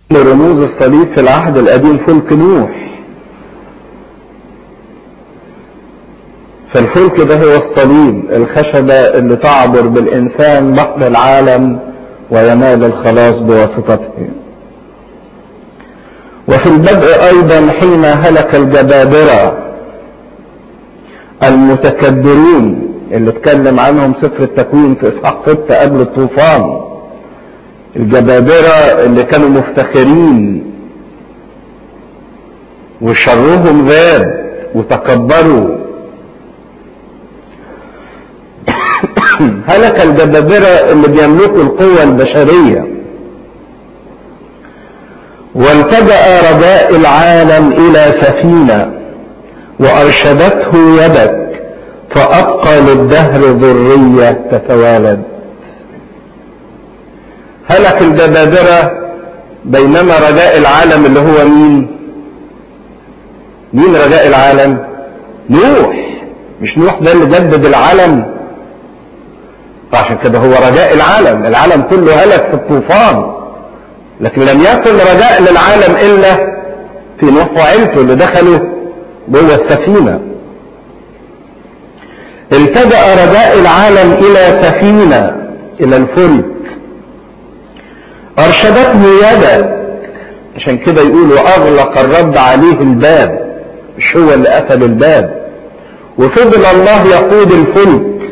رموز الصليب في العهد القديم فلك نوح فالفلك ده هو الصليب الخشبة اللي تعبر بالإنسان بحر العالم وينال الخلاص بواسطته وفي البدء أيضا حين هلك الجبابرة المتكبرون اللي اتكلم عنهم سفر التكوين في إصحاح ستة قبل الطوفان الجبابرة اللي كانوا مفتخرين وشرهم غاب وتكبروا هلك الجبابرة اللي بيملكوا القوة البشرية والتجأ رجاء العالم إلى سفينة وأرشدته يدك فأبقى للدهر ذرية تتوالد هلك الجبابرة بينما رجاء العالم اللي هو مين مين رجاء العالم نوح مش نوح ده اللي جدد العالم فعشان كده هو رجاء العالم العالم كله هلك في الطوفان لكن لم يكن رجاء للعالم الا في نوح وعيلته اللي دخلوا جوه السفينه التجأ رجاء العالم الى سفينه الى الفلك ارشدته يدك عشان كده يقول واغلق الرب عليه الباب مش هو اللي قفل الباب وفضل الله يقود الفلك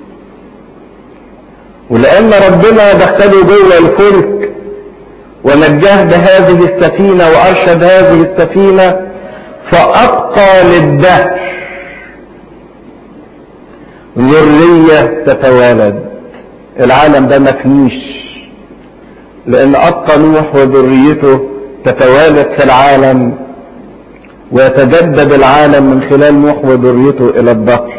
ولان ربنا دخله جوه الفلك ونجاه بهذه السفينه وارشد هذه السفينه فابقى للدهر ذريه تتوالد العالم ده مفنيش لان ابقى نوح وذريته تتوالد في العالم ويتجدد العالم من خلال نوح وذريته الى الدهر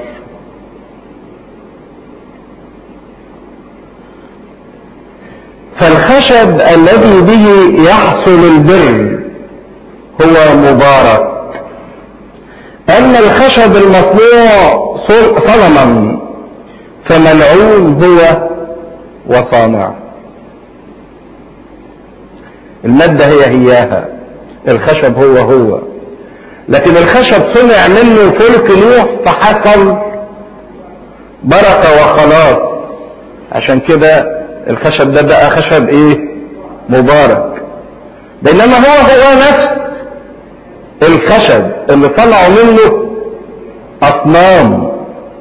فالخشب الذي به يحصل البر هو مبارك اما الخشب المصنوع صنما فملعون هو وصانعه المادة هي هياها الخشب هو هو لكن الخشب صنع منه فلك نوح فحصل بركة وخلاص عشان كده الخشب ده بقى خشب ايه مبارك بينما هو هو نفس الخشب اللي صنعوا منه اصنام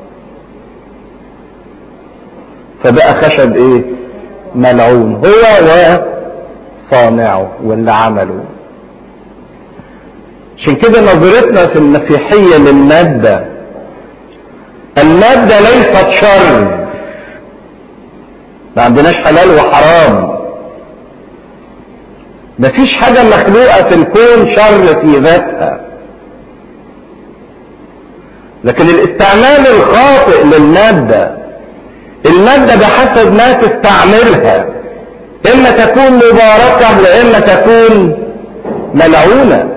فبقى خشب ايه ملعون هو وصانعه واللي عمله عشان كده نظرتنا في المسيحية للمادة المادة ليست شر ما عندناش حلال وحرام مفيش حاجة مخلوقة في الكون شر في ذاتها لكن الاستعمال الخاطئ للمادة المادة بحسب ما تستعملها إما تكون مباركة وإما تكون ملعونة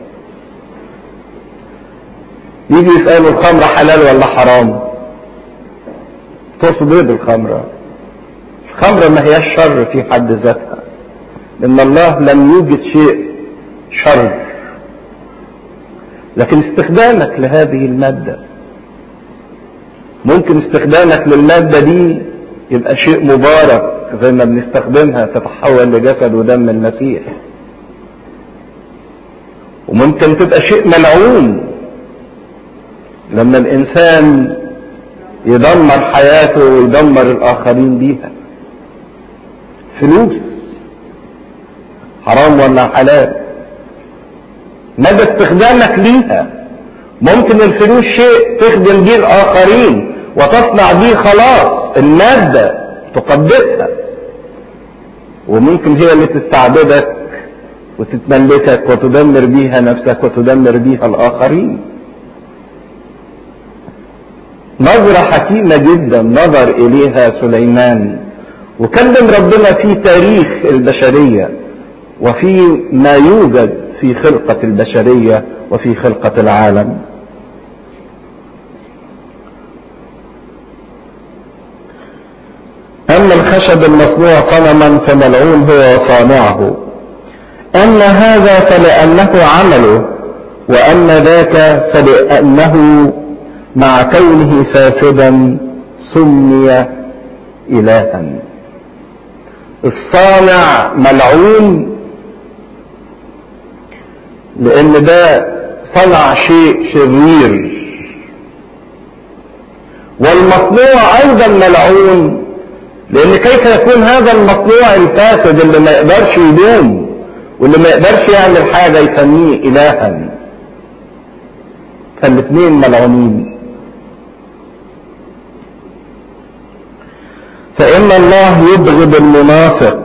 يجي يسألوا الخمرة حلال ولا حرام تقصد ايه بالخمرة الخمرة ما هي شر في حد ذاتها لأن الله لم يوجد شيء شر لكن استخدامك لهذه المادة ممكن استخدامك للمادة دي يبقى شيء مبارك زي ما بنستخدمها تتحول لجسد ودم المسيح وممكن تبقى شيء ملعون لما الإنسان يدمر حياته ويدمر الآخرين بيها فلوس حرام ولا حلال مدى استخدامك ليها ممكن الفلوس شيء تخدم بيه الآخرين وتصنع بيه خلاص المادة تقدسها وممكن هي اللي تستعبدك وتتملكك وتدمر بيها نفسك وتدمر بيها الآخرين نظرة حكيمة جدا نظر إليها سليمان وكلم ربنا في تاريخ البشرية وفي ما يوجد في خلقة البشرية وفي خلقة العالم أما الخشب المصنوع صنما فملعون هو صانعه أما هذا فلأنه عمله وأما ذاك فلأنه مع كونه فاسدا سمي إلها الصانع ملعون لأن ده صنع شيء شرير والمصنوع أيضا ملعون لأن كيف يكون هذا المصنوع الفاسد اللي ما يقدرش يدوم واللي ما يقدرش يعمل حاجة يسميه إلها فالاثنين ملعونين فإن الله يبغض المنافق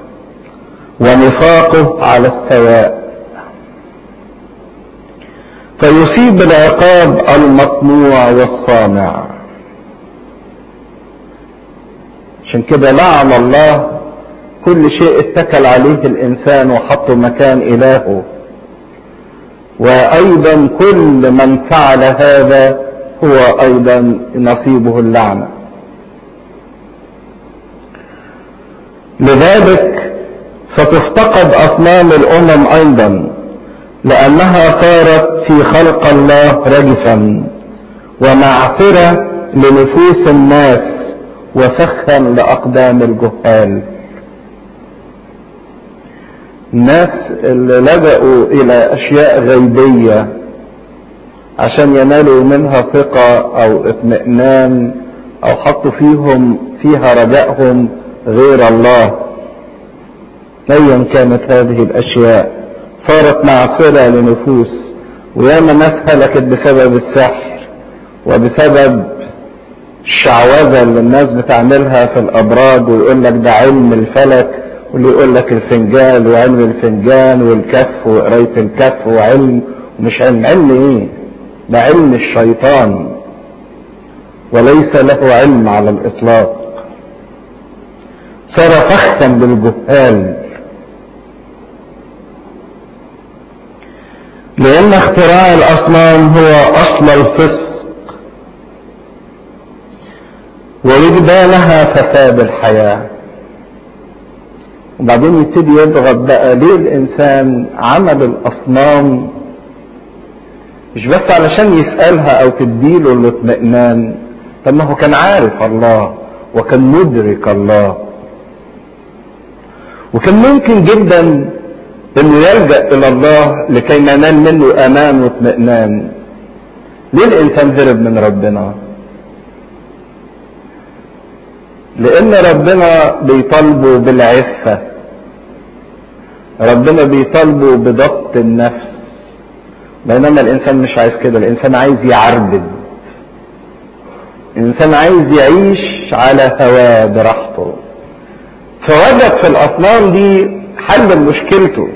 ونفاقه على السواء فيصيب العقاب المصنوع والصانع عشان كده لعن الله كل شيء اتكل عليه الانسان وحطه مكان الهه وايضا كل من فعل هذا هو ايضا نصيبه اللعنه لذلك فتفتقد اصنام الامم ايضا لانها صارت في خلق الله رجسا ومعثره لنفوس الناس وفخا لاقدام الجهال الناس اللي لجأوا الى اشياء غيبيه عشان ينالوا منها ثقه او اطمئنان او حطوا فيهم فيها رجائهم غير الله ايا كانت هذه الاشياء صارت معصرة لنفوس وياما ناس هلكت بسبب السحر وبسبب الشعوذة اللي الناس بتعملها في الابراج ويقول لك ده علم الفلك واللي يقول لك الفنجان وعلم الفنجان والكف وقراية الكف وعلم مش علم علم ايه ده علم الشيطان وليس له علم على الاطلاق صار فخا بالجهال لأن اختراع الأصنام هو أصل الفسق ووجدانها فساد الحياة وبعدين يبتدي يضغط بقى ليه الإنسان عمل الأصنام مش بس علشان يسألها أو تديله الاطمئنان طب ما هو كان عارف الله وكان مدرك الله وكان ممكن جدا انه يلجا الى الله لكي ينال منه امان واطمئنان ليه الانسان هرب من ربنا لان ربنا بيطالبه بالعفه ربنا بيطالبه بضبط النفس بينما الانسان مش عايز كده الانسان عايز يعربد الانسان عايز يعيش على هواه براحته فوجد في الاصنام دي حل مشكلته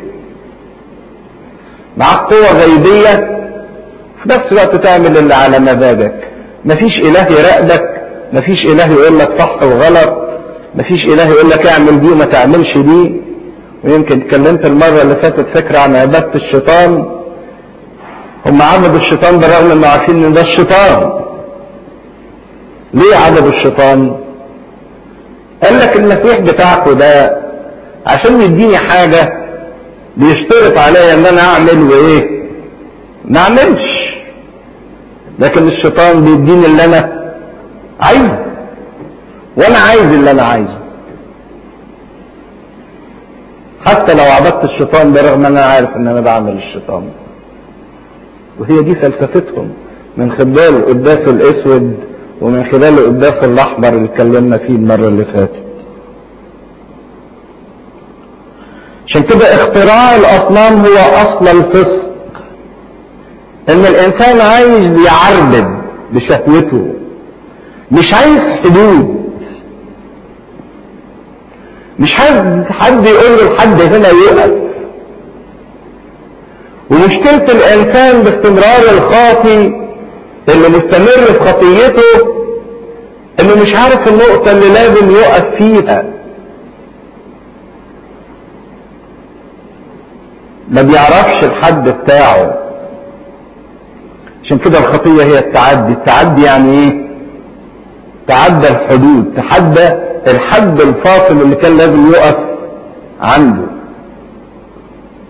معاك قوة غيبية في نفس الوقت تعمل اللي على مزاجك مفيش اله يراقبك مفيش اله يقول لك صح وغلط مفيش اله يقول لك اعمل دي وما تعملش دي ويمكن اتكلمت المرة اللي فاتت فكرة عن عبادة الشيطان هم عبدوا الشيطان بالرغم انه عارفين ان ده الشيطان ليه عبدوا الشيطان قال لك المسيح بتاعكم ده عشان يديني حاجة بيشترط عليا ان انا اعمل وايه ما اعملش لكن الشيطان بيديني اللي انا عايزه وانا عايز اللي انا عايزه حتى لو عبدت الشيطان برغم ان انا عارف ان انا بعمل الشيطان وهي دي فلسفتهم من خلال القداس الاسود ومن خلال القداس الاحمر اللي اتكلمنا فيه المره اللي فاتت عشان كده اختراع الاصنام هو اصل الفسق ان الانسان عايز يعربد بشهوته مش عايز حدود مش عايز حد يقول له لحد هنا يقف ومشكلة الانسان باستمرار الخاطي اللي مستمر في خطيته انه مش عارف النقطة اللي لازم يقف فيها ما بيعرفش الحد بتاعه عشان كده الخطية هي التعدي التعدي يعني ايه تعدى الحدود تعدى الحد الفاصل اللي كان لازم يقف عنده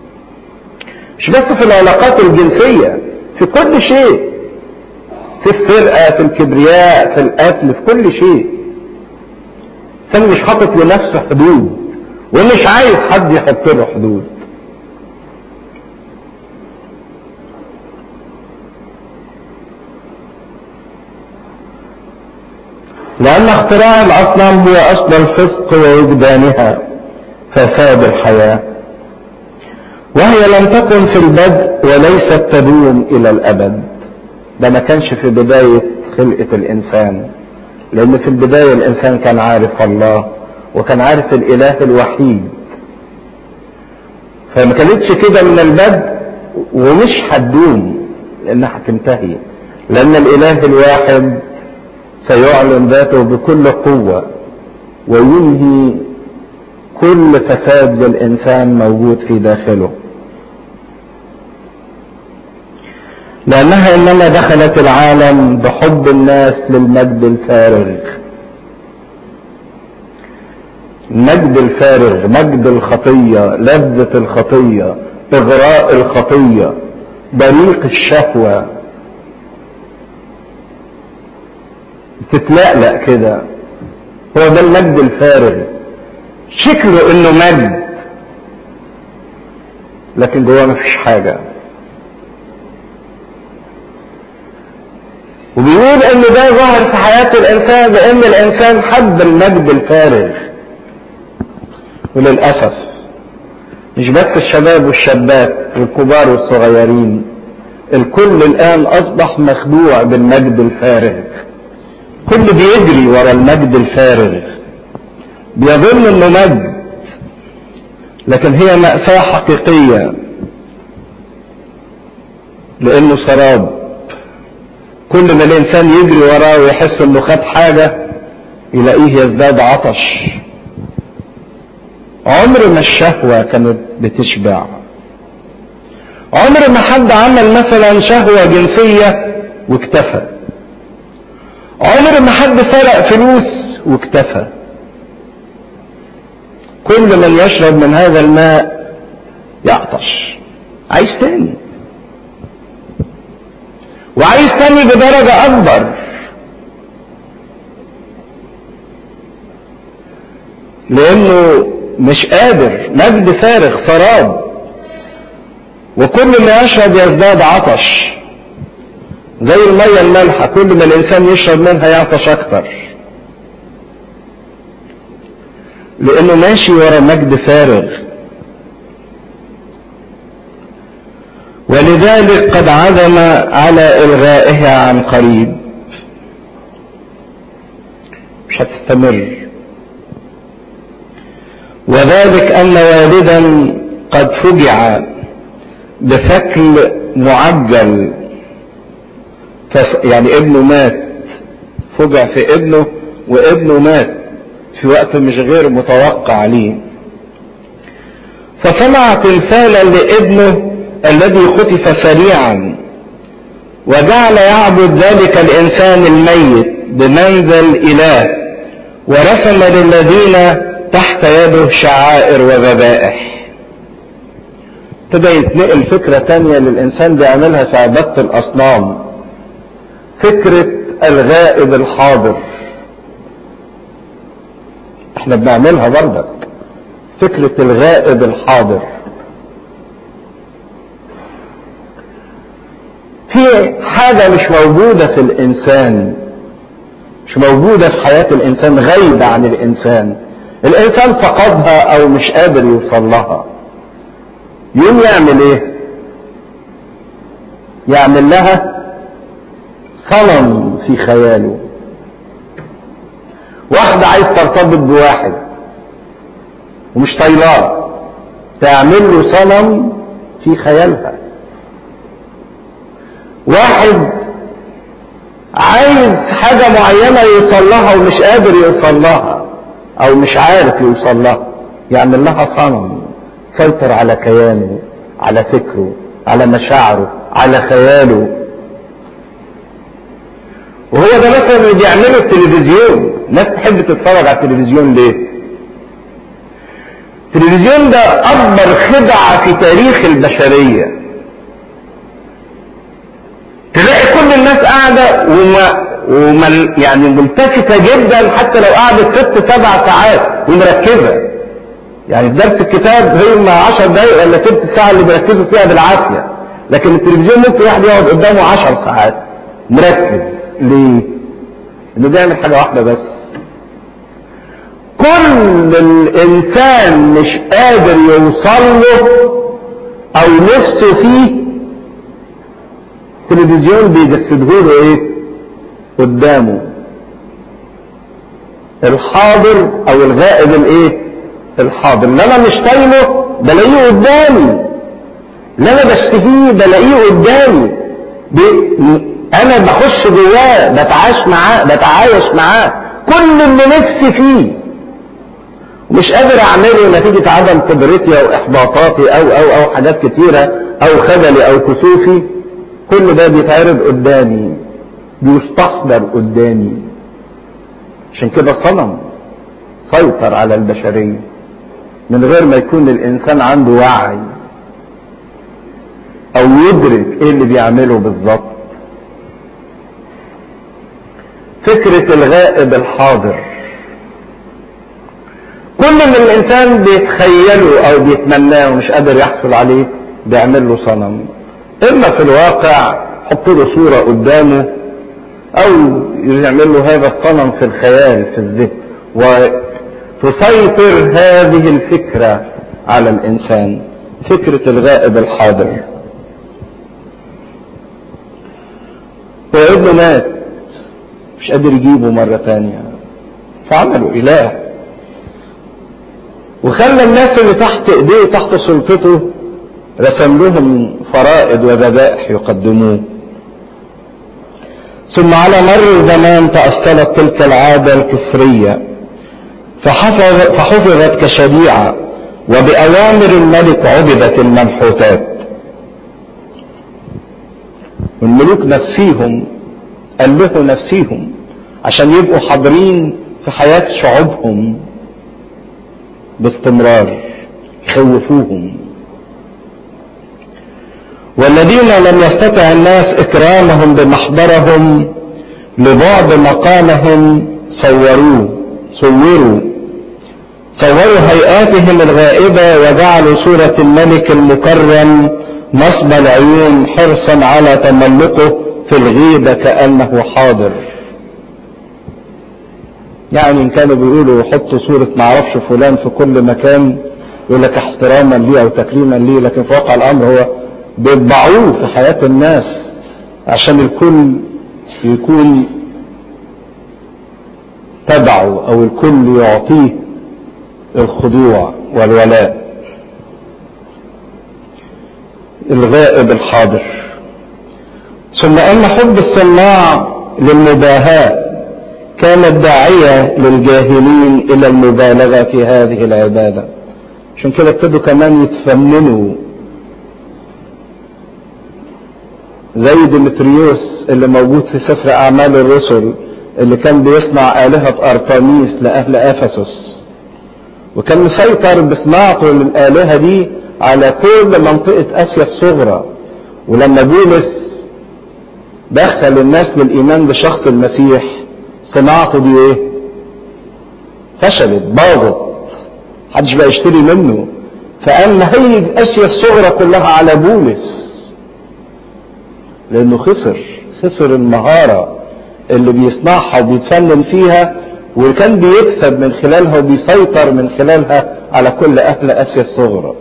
بس في العلاقات الجنسية في كل شيء في السرقة في الكبرياء في القتل في كل شيء الإنسان مش حاطط لنفسه حدود ومش عايز حد يحط له حدود لأن اختراع الأصنام هو أصل الفسق ووجدانها فساد الحياة وهي لم تكن في البدء وليست تدوم إلى الأبد ده ما كانش في بداية خلقة الإنسان لأن في البداية الإنسان كان عارف الله وكان عارف الإله الوحيد فما كانتش كده من البدء ومش هتدوم لأنها هتنتهي لأن الإله الواحد سيعلن ذاته بكل قوة وينهي كل فساد للإنسان موجود في داخله لأنها إنما دخلت العالم بحب الناس للمجد الفارغ المجد الفارغ مجد الخطية لذة الخطية إغراء الخطية بريق الشهوة تتلألأ كده هو ده المجد الفارغ شكله انه مجد لكن جواه مفيش حاجة وبيقول ان ده ظهر في حياة الانسان بان الانسان حب المجد الفارغ وللأسف مش بس الشباب والشابات والكبار والصغيرين الكل الآن أصبح مخدوع بالمجد الفارغ كل بيجري ورا المجد الفارغ بيظن انه مجد لكن هي مأساة حقيقية لانه سراب كل ما الانسان يجري وراه ويحس انه خد حاجة يلاقيه يزداد عطش عمر ما الشهوة كانت بتشبع عمر ما حد عمل مثلا شهوة جنسية واكتفى عمر ما حد سرق فلوس واكتفى كل من يشرب من هذا الماء يعطش عايز تاني وعايز تاني بدرجة أكبر لأنه مش قادر مجد فارغ سراب وكل ما يشرب يزداد عطش زي المية المالحة كل ما الإنسان يشرب منها يعطش أكتر لأنه ماشي ورا مجد فارغ ولذلك قد عزم على إلغائها عن قريب مش هتستمر وذلك أن والدا قد فجع بثكل معجل فس يعني ابنه مات فجع في ابنه وابنه مات في وقت مش غير متوقع ليه فصنع تمثالا لابنه الذي خطف سريعا وجعل يعبد ذلك الانسان الميت بمنزل اله ورسم للذين تحت يده شعائر وذبائح ابتدى يتنقل فكرة تانية للإنسان بيعملها في عبادة الأصنام فكرة الغائب الحاضر احنا بنعملها بردك فكرة الغائب الحاضر في حاجة مش موجودة في الإنسان مش موجودة في حياة الإنسان غايبة عن الإنسان الإنسان فقدها أو مش قادر يوصل لها يوم يعمل إيه؟ يعمل لها صنم في خياله واحدة عايز ترتبط بواحد ومش طايلاه تعمل له صنم في خيالها واحد عايز حاجة معينة يوصل لها ومش قادر يوصل لها او مش عارف يوصل لها يعمل لها صنم سيطر على كيانه على فكره على مشاعره على خياله وهو ده مثلا اللي بيعمله التلفزيون ناس تحب تتفرج على التلفزيون ليه التلفزيون ده اكبر خدعة في تاريخ البشرية كل الناس قاعدة وما ومن يعني ملتفتة جدا حتى لو قعدت ست سبع ساعات ومركزة يعني في درس الكتاب هي ما 10 دقايق ولا تلت ساعة اللي بيركزوا فيها بالعافية لكن التلفزيون ممكن واحد يقعد قدامه 10 ساعات مركز ليه؟ انه بيعمل حاجة واحدة بس كل الانسان مش قادر يوصل له او نفسه فيه تلفزيون بيجسده له ايه قدامه الحاضر او الغائب الايه الحاضر اللي انا مش طايله بلاقيه قدامي اللي انا بشتهيه بلاقيه قدامي بي... انا بخش جواه بتعايش معاه بتعايش معاه كل اللي نفسي فيه ومش قادر اعمله نتيجة عدم قدرتي او احباطاتي او او او حاجات كتيرة او خجلي او كسوفي كل ده بيتعرض قدامي بيستحضر قدامي عشان كده صنم سيطر على البشرية من غير ما يكون الانسان عنده وعي او يدرك ايه اللي بيعمله بالظبط فكرة الغائب الحاضر كل اللي الانسان بيتخيله او بيتمناه ومش قادر يحصل عليه بيعمل له صنم اما في الواقع حط له صورة قدامه او يعمل له هذا الصنم في الخيال في الذهن وتسيطر هذه الفكرة على الانسان فكرة الغائب الحاضر وابنه مات مش قادر يجيبه مرة تانية فعملوا اله وخلى الناس اللي تحت ايديه تحت سلطته رسم لهم فرائض وذبائح يقدموه ثم على مر الزمان تأصلت تلك العادة الكفرية فحفظ فحفظت كشريعة وبأوامر الملك عبدت المنحوتات والملوك نفسيهم ألهوا نفسيهم عشان يبقوا حاضرين في حياة شعوبهم باستمرار يخوفوهم والذين لم يستطع الناس اكرامهم بمحضرهم لبعد مقامهم صوروه صوروا صوروا هيئاتهم الغائبة وجعلوا صورة الملك المكرم نصب العيون حرصا على تملقه في الغيبة كأنه حاضر يعني ان كانوا بيقولوا حطوا صورة معرفش فلان في كل مكان يقول لك احتراما ليه او تكريما ليه لكن في واقع الامر هو بيطبعوه في حياة الناس عشان الكل يكون تبعه او الكل يعطيه الخضوع والولاء الغائب الحاضر ثم ان حب الصناع للمباهاة كانت داعية للجاهلين الى المبالغة في هذه العبادة عشان كده ابتدوا كمان يتفننوا زي ديمتريوس اللي موجود في سفر اعمال الرسل اللي كان بيصنع آلهة أرطميس لأهل أفسس وكان مسيطر بصناعته للآلهة دي على كل منطقة آسيا الصغرى ولما بولس دخل الناس للإيمان بشخص المسيح صناعته دي إيه؟ فشلت باظت محدش بقى يشتري منه فقام نهيج آسيا الصغرى كلها على بولس لأنه خسر خسر المهارة اللي بيصنعها وبيتفنن فيها وكان بيكسب من خلالها وبيسيطر من خلالها على كل أهل آسيا الصغرى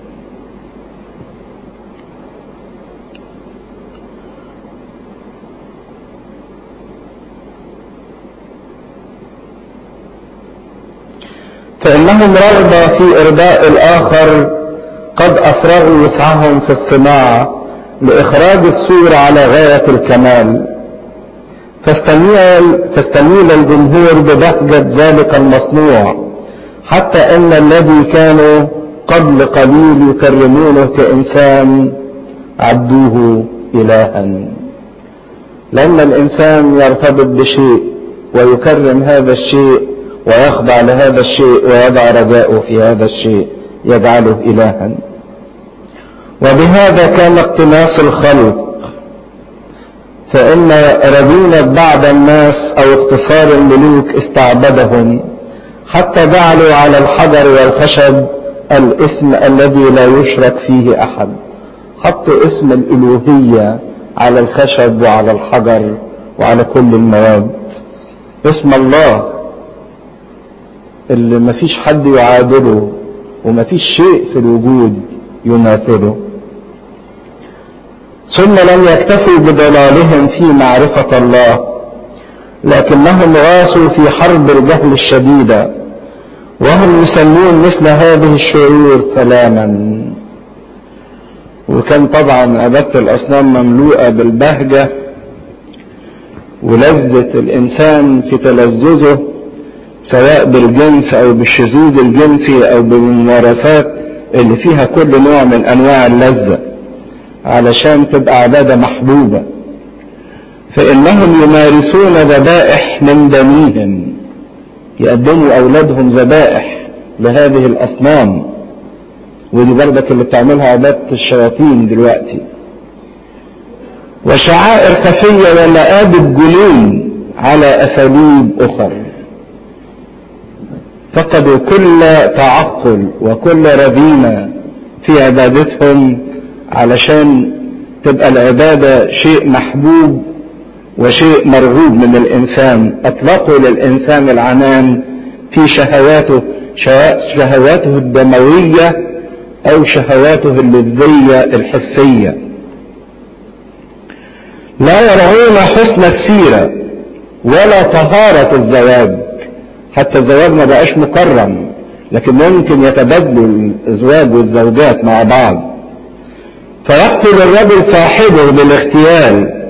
فإنهم رغبة في إرضاء الآخر قد أفرغوا وسعهم في الصناعة لإخراج الصورة على غاية الكمال فاستميل, فاستميل الجمهور ببهجة ذلك المصنوع حتى أن الذي كانوا قبل قليل يكرمونه كإنسان عبدوه إلها لما الإنسان يرتبط بشيء ويكرم هذا الشيء ويخضع لهذا الشيء ويضع رجاءه في هذا الشيء يجعله إلها وبهذا كان اقتناص الخلق فإن رذيلة بعض الناس أو اقتصار الملوك استعبدهم حتى جعلوا على الحجر والخشب الاسم الذي لا يشرك فيه أحد حطوا اسم الألوهية على الخشب وعلى الحجر وعلى كل المواد اسم الله اللي مفيش حد يعادله ومفيش شيء في الوجود يماثله ثم لم يكتفوا بضلالهم في معرفة الله لكنهم غاصوا في حرب الجهل الشديدة وهم يسمون مثل هذه الشعور سلاما وكان طبعا عبادة الأصنام مملوءة بالبهجة ولذة الإنسان في تلذذه سواء بالجنس أو بالشذوذ الجنسي أو بالممارسات اللي فيها كل نوع من أنواع اللذة علشان تبقى عبادة محبوبة فإنهم يمارسون ذبائح من دميهم يقدموا أولادهم ذبائح لهذه الأصنام ودي بردك اللي بتعملها عبادة الشياطين دلوقتي وشعائر خفية ومآب جنون على أساليب أخر فقدوا كل تعقل وكل رذينة في عبادتهم علشان تبقى العبادة شيء محبوب وشيء مرغوب من الإنسان أطلقوا للإنسان العنان في شهواته شهواته الدموية أو شهواته اللذية الحسية لا يرعون حسن السيرة ولا طهارة الزواج حتى الزواج ما بقاش مكرم لكن ممكن يتبادلوا الازواج والزوجات مع بعض فيقتل الرجل صاحبه بالاغتيال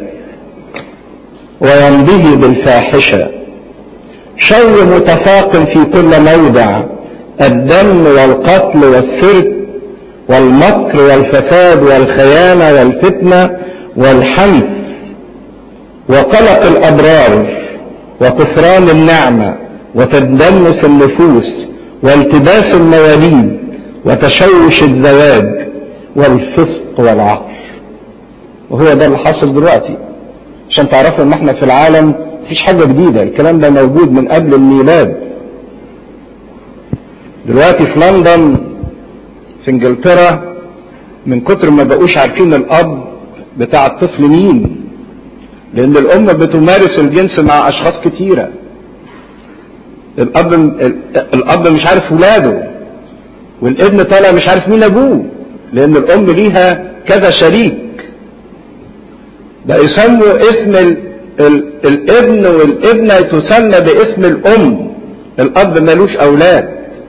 ويمضيه بالفاحشة شر متفاق في كل موضع الدم والقتل والسرق والمكر والفساد والخيانة والفتنة والحنث وقلق الأبرار وكفران النعمة وتدنس النفوس والتباس المواليد وتشوش الزواج والفسق والعهر وهو ده اللي حاصل دلوقتي عشان تعرفوا ان احنا في العالم مفيش حاجة جديدة الكلام ده موجود من قبل الميلاد دلوقتي في لندن في انجلترا من كتر ما بقوش عارفين الاب بتاع الطفل مين لان الام بتمارس الجنس مع اشخاص كتيرة الاب الاب مش عارف ولاده والابن طالع مش عارف مين ابوه لان الام ليها كذا شريك ده يسموا اسم ال ال الابن والابنة تسمى باسم الام الاب ملوش اولاد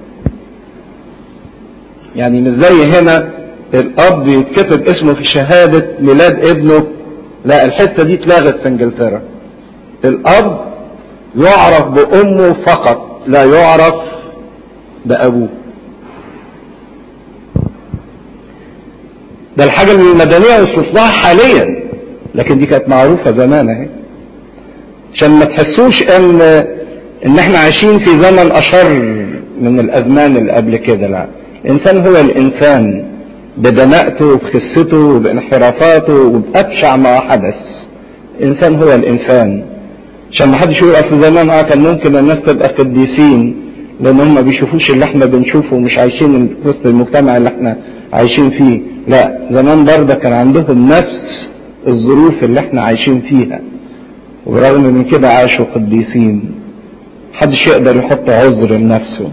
يعني مش زي هنا الاب يتكتب اسمه في شهادة ميلاد ابنه لا الحتة دي اتلغت في انجلترا الاب يعرف بامه فقط لا يعرف بابوه ده الحاجة المدنية وصلت لها حاليا لكن دي كانت معروفة زمان اهي عشان ما تحسوش ان ان احنا عايشين في زمن اشر من الازمان اللي قبل كده لا الانسان هو الانسان بدناءته وبخسته وبانحرافاته وبأبشع ما حدث الانسان هو الانسان عشان ما حدش يقول اصل زمان اه كان ممكن الناس تبقى قديسين لان هم ما بيشوفوش اللي احنا بنشوفه ومش عايشين في وسط المجتمع اللي احنا عايشين فيه لا زمان برضه كان عندهم نفس الظروف اللي احنا عايشين فيها وبرغم من كده عاشوا قديسين محدش يقدر يحط عذر لنفسه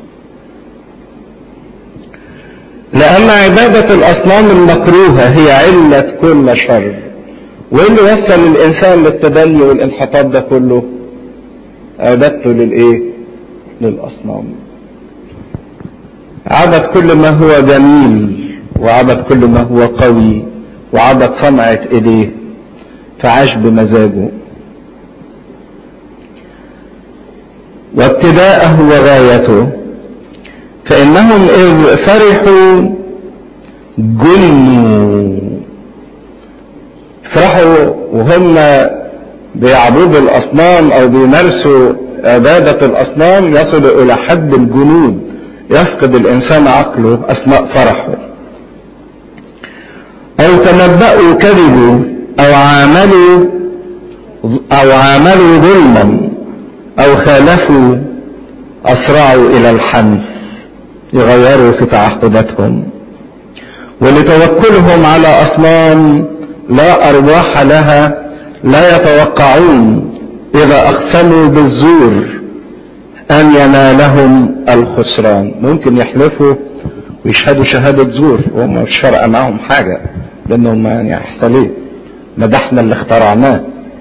لأن عبادة الأصنام المكروهة هي علة كل شر وإيه اللي وصل الإنسان للتدني والانحطاط ده كله عبادته للإيه للأصنام عبد كل ما هو جميل وعبد كل ما هو قوي وعبد صنعة إيديه فعاش بمزاجه وابتداءه وغايته فإنهم إذ فرحوا جنوا فرحوا وهم بيعبدوا الأصنام أو بيمارسوا عبادة الأصنام يصلوا إلى حد الجنود يفقد الإنسان عقله أثناء فرحه أو تنبأوا كذبوا أو عاملوا او عاملوا ظلما او خالفوا اسرعوا الى الحنث يغيروا في تعهداتهم ولتوكلهم على اصنام لا ارواح لها لا يتوقعون اذا اقسموا بالزور ان ينالهم الخسران ممكن يحلفوا ويشهدوا شهادة زور وهم مش فارقة معاهم حاجة لانهم يعني هيحصل ايه ما ده احنا اللي اخترعناه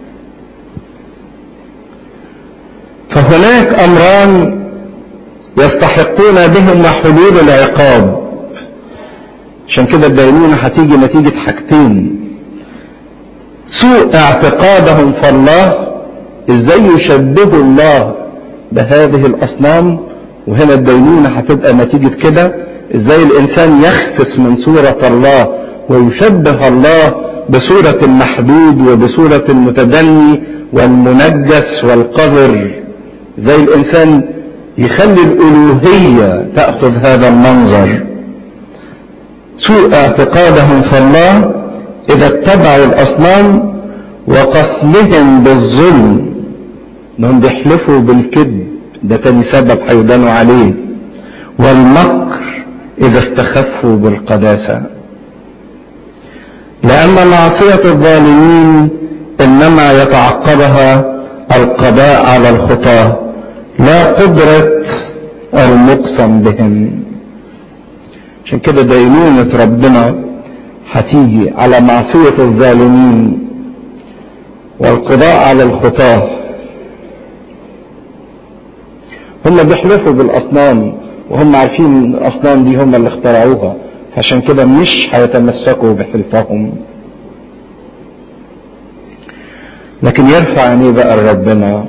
فهناك امران يستحقون بهما حلول العقاب عشان كده الدينونة هتيجي نتيجة حاجتين سوء اعتقادهم في الله ازاي يشبهوا الله بهذه الاصنام وهنا الدينونة هتبقى نتيجة كده ازاي الانسان يخفس من صورة الله ويشبه الله بصورة المحدود وبصورة المتدني والمنجس والقذر زي الانسان يخلي الالوهية تأخذ هذا المنظر سوء اعتقادهم في الله اذا اتبعوا الاصنام وقسمهم بالظلم انهم بيحلفوا بالكذب ده تاني سبب هيدانوا عليه والمكر اذا استخفوا بالقداسة لان معصية الظالمين انما يتعقبها القضاء على الخطاة لا قدرة المقسم بهم عشان كده دينونة ربنا هتيجي على معصية الظالمين والقضاء على الخطاة هم بيحلفوا بالأصنام وهم عارفين ان الأصنام دي هم اللي اخترعوها عشان كده مش هيتمسكوا بحلفهم لكن يرفع عينيه بقى لربنا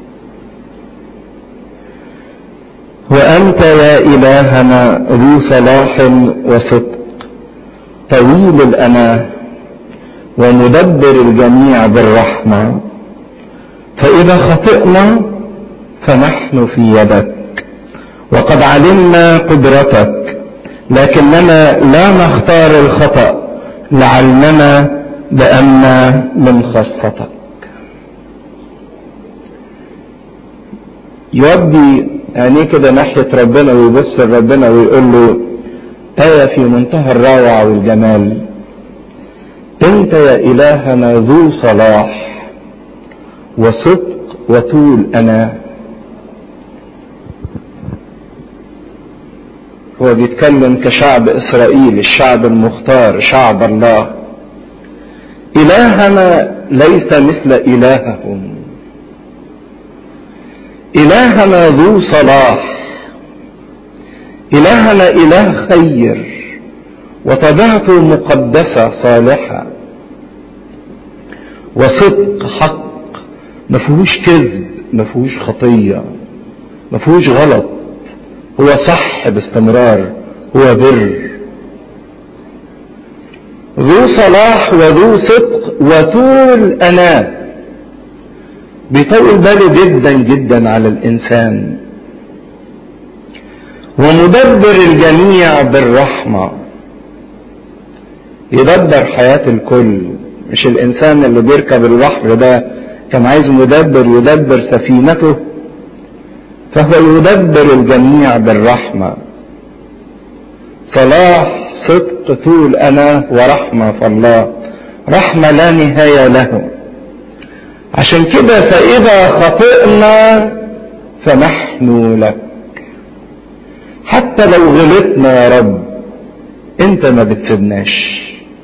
وأنت يا إلهنا ذو صلاح وصدق طويل الأناه ومدبر الجميع بالرحمة فإذا خطئنا فنحن في يدك وقد علمنا قدرتك لكننا لا نختار الخطأ لعلمنا بأن من خاصتك يودي عينيه كده ناحية ربنا ويبص لربنا ويقول له آية في منتهى الروعة والجمال انت يا الهنا ذو صلاح وصدق وطول انا هو بيتكلم كشعب اسرائيل الشعب المختار شعب الله الهنا ليس مثل الههم الهنا ذو صلاح الهنا اله خير وطبيعته مقدسة صالحة وصدق حق ما فيهوش كذب ما فيهوش خطية ما فيهوش غلط هو صح باستمرار هو بر ذو صلاح وذو صدق وطول أناه بيطول باله جدا جدا على الإنسان ومدبر الجميع بالرحمه يدبر حياة الكل مش الإنسان اللي بيركب البحر ده كان عايز مدبر يدبر سفينته فهو يدبر الجميع بالرحمة صلاح صدق طول أنا ورحمة فالله رحمة لا نهاية له عشان كده فإذا خطئنا فنحن لك حتى لو غلطنا يا رب انت ما بتسيبناش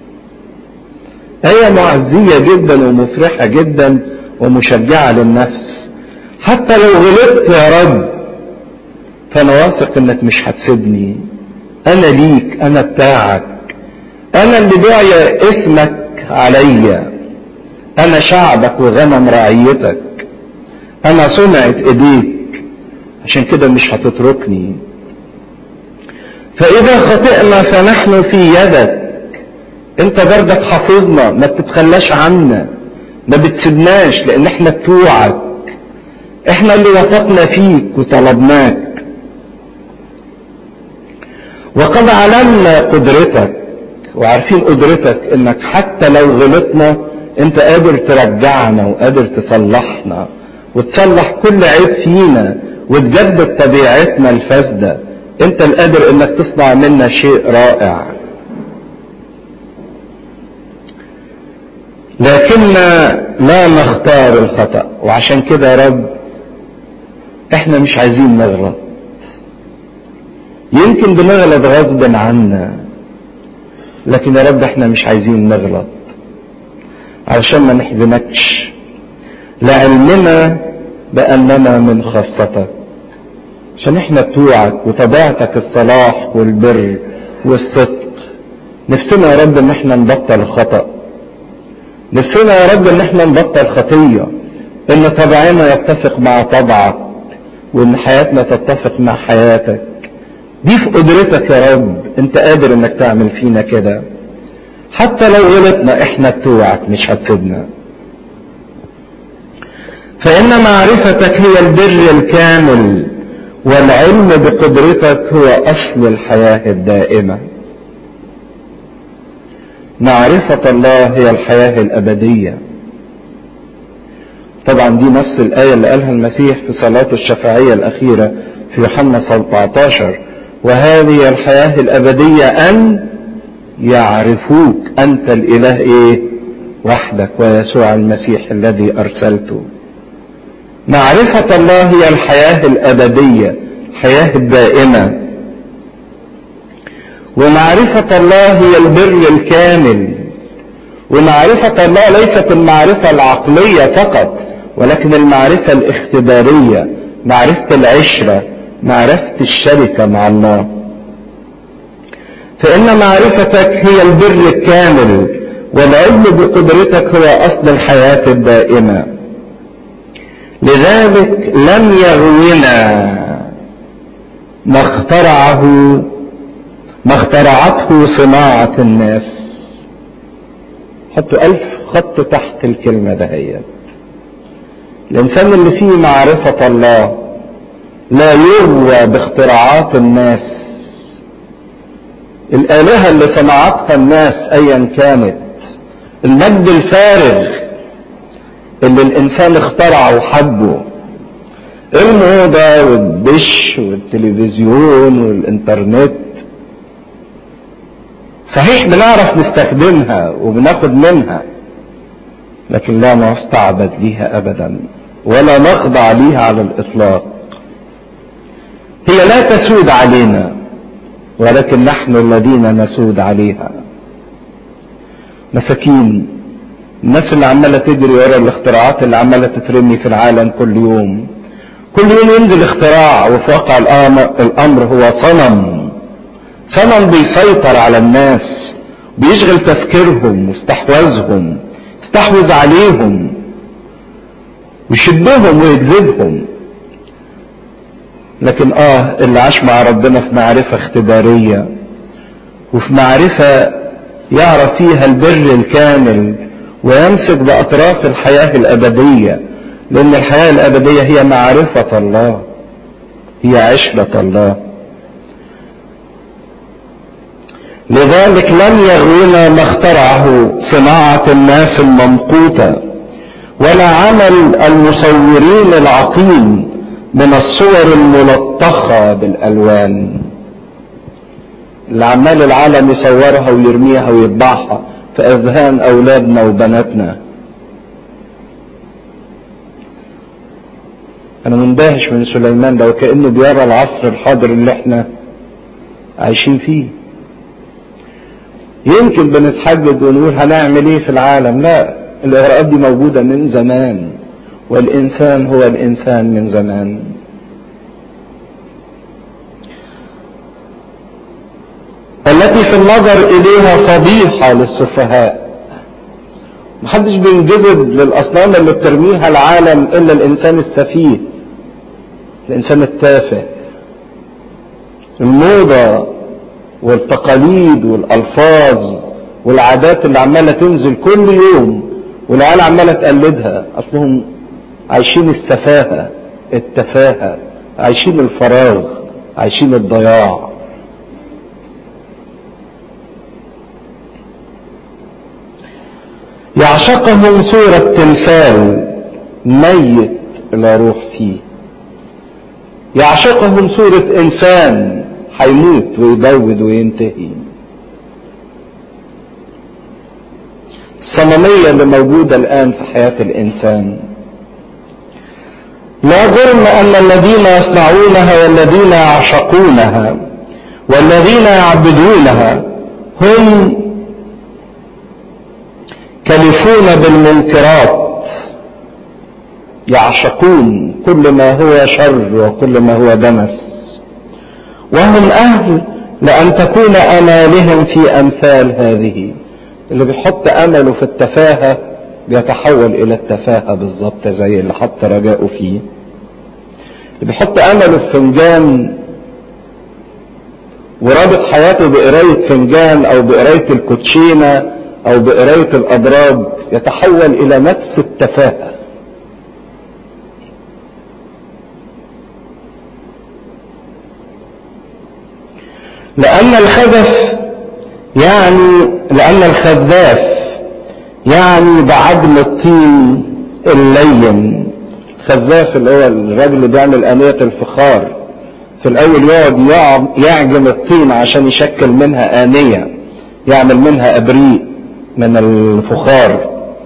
آية معزية جدا ومفرحة جدا ومشجعة للنفس حتى لو غلطت يا رب فأنا واثق إنك مش هتسيبني أنا ليك أنا بتاعك أنا اللي داعي اسمك عليا أنا شعبك وغنم رعيتك أنا صنعة إيديك عشان كده مش هتتركني فإذا خطئنا فنحن في يدك انت بردك حافظنا ما بتتخلاش عنا ما بتسيبناش لان احنا بتوعك احنا اللي وثقنا فيك وطلبناك وقد علمنا قدرتك وعارفين قدرتك انك حتى لو غلطنا انت قادر ترجعنا وقادر تصلحنا وتصلح كل عيب فينا وتجدد طبيعتنا الفاسدة انت القادر انك تصنع منا شيء رائع لكننا لا نختار الخطأ وعشان كده يا رب احنا مش عايزين نغلط يمكن بنغلط غصب عنا لكن يا رب احنا مش عايزين نغلط علشان ما نحزنكش لعلمنا بأننا من خاصتك عشان احنا بتوعك وطبيعتك الصلاح والبر والصدق نفسنا يا رب ان احنا نبطل الخطأ نفسنا يا رب ان احنا نبطل خطية ان طبعنا يتفق مع طبعك وان حياتنا تتفق مع حياتك دي في قدرتك يا رب انت قادر انك تعمل فينا كده حتى لو غلطنا احنا بتوعك مش هتسيبنا فان معرفتك هي البر الكامل والعلم بقدرتك هو اصل الحياة الدائمة معرفة الله هي الحياة الابدية طبعا دي نفس الآية اللي قالها المسيح في صلاته الشفاعية الأخيرة في يوحنا 17 وهذه الحياة الأبدية أن يعرفوك أنت الإله إيه وحدك ويسوع المسيح الذي أرسلته معرفة الله هي الحياة الأبدية الحياة الدائمة ومعرفة الله هي البر الكامل ومعرفة الله ليست المعرفة العقلية فقط ولكن المعرفة الاختبارية معرفة العشرة معرفة الشركة مع الله فإن معرفتك هي البر الكامل والعلم بقدرتك هو أصل الحياة الدائمة لذلك لم يغونا ما اخترعه ما اخترعته صناعة الناس حطوا ألف خط تحت الكلمة دهيت الإنسان اللي فيه معرفة الله لا يروى باختراعات الناس الآلهة اللي صنعتها الناس أيا كانت المجد الفارغ اللي الإنسان اخترعه وحبه الموضة والدش والتلفزيون والإنترنت صحيح بنعرف نستخدمها وبناخد منها لكن لا نستعبد ليها أبدا ولا نخضع ليها على الإطلاق هي لا تسود علينا ولكن نحن الذين نسود عليها مساكين الناس اللي عماله تجري ورا الاختراعات اللي عماله تترمي في العالم كل يوم كل يوم ينزل اختراع وفي واقع الامر هو صنم صنم بيسيطر على الناس بيشغل تفكيرهم واستحواذهم يستحوذ عليهم ويشدهم ويجذبهم لكن اه اللي عاش مع ربنا في معرفة اختبارية وفي معرفة يعرف فيها البر الكامل ويمسك بأطراف الحياة الأبدية لأن الحياة الأبدية هي معرفة الله هي عشرة الله لذلك لم يغونا ما اخترعه صناعة الناس الممقوتة ولا عمل المصورين العقيم من الصور الملطخة بالألوان اللي عمال العالم يصورها ويرميها ويطبعها في أذهان أولادنا وبناتنا أنا مندهش من سليمان ده وكأنه بيرى العصر الحاضر اللي احنا عايشين فيه يمكن بنتحجج ونقول هنعمل ايه في العالم لا الإغراءات دي موجودة من زمان والإنسان هو الإنسان من زمان التي في النظر إليها فضيحة للسفهاء محدش بينجذب للأصنام اللي بترميها العالم إلا الإنسان السفيه الإنسان التافه الموضة والتقاليد والألفاظ والعادات اللي عمالة تنزل كل يوم والعيال عمالة تقلدها أصلهم عايشين السفاهة التفاهة عايشين الفراغ عايشين الضياع يعشقهم صورة تمثال ميت لا روح فيه يعشقهم صورة انسان هيموت ويبود وينتهي الصنمية اللي موجودة الآن في حياة الإنسان لا جرم أن الذين يصنعونها والذين يعشقونها والذين يعبدونها هم كلفون بالمنكرات يعشقون كل ما هو شر وكل ما هو دنس وهم أهل لأن تكون أمالهم في أمثال هذه اللي بيحط أمله في التفاهة بيتحول إلى التفاهة بالظبط زي اللي حط رجاءه فيه اللي بيحط أمله في فنجان ورابط حياته بقراية فنجان أو بقراية الكوتشينة أو بقراية الأدراج يتحول إلى نفس التفاهة لأن الخذف يعني لأن الخذاف يعني بعجم الطين اللين الخزاف اللي هو الراجل اللي بيعمل آنية الفخار في الأول يقعد يعجم الطين عشان يشكل منها آنية يعمل منها أبريق من الفخار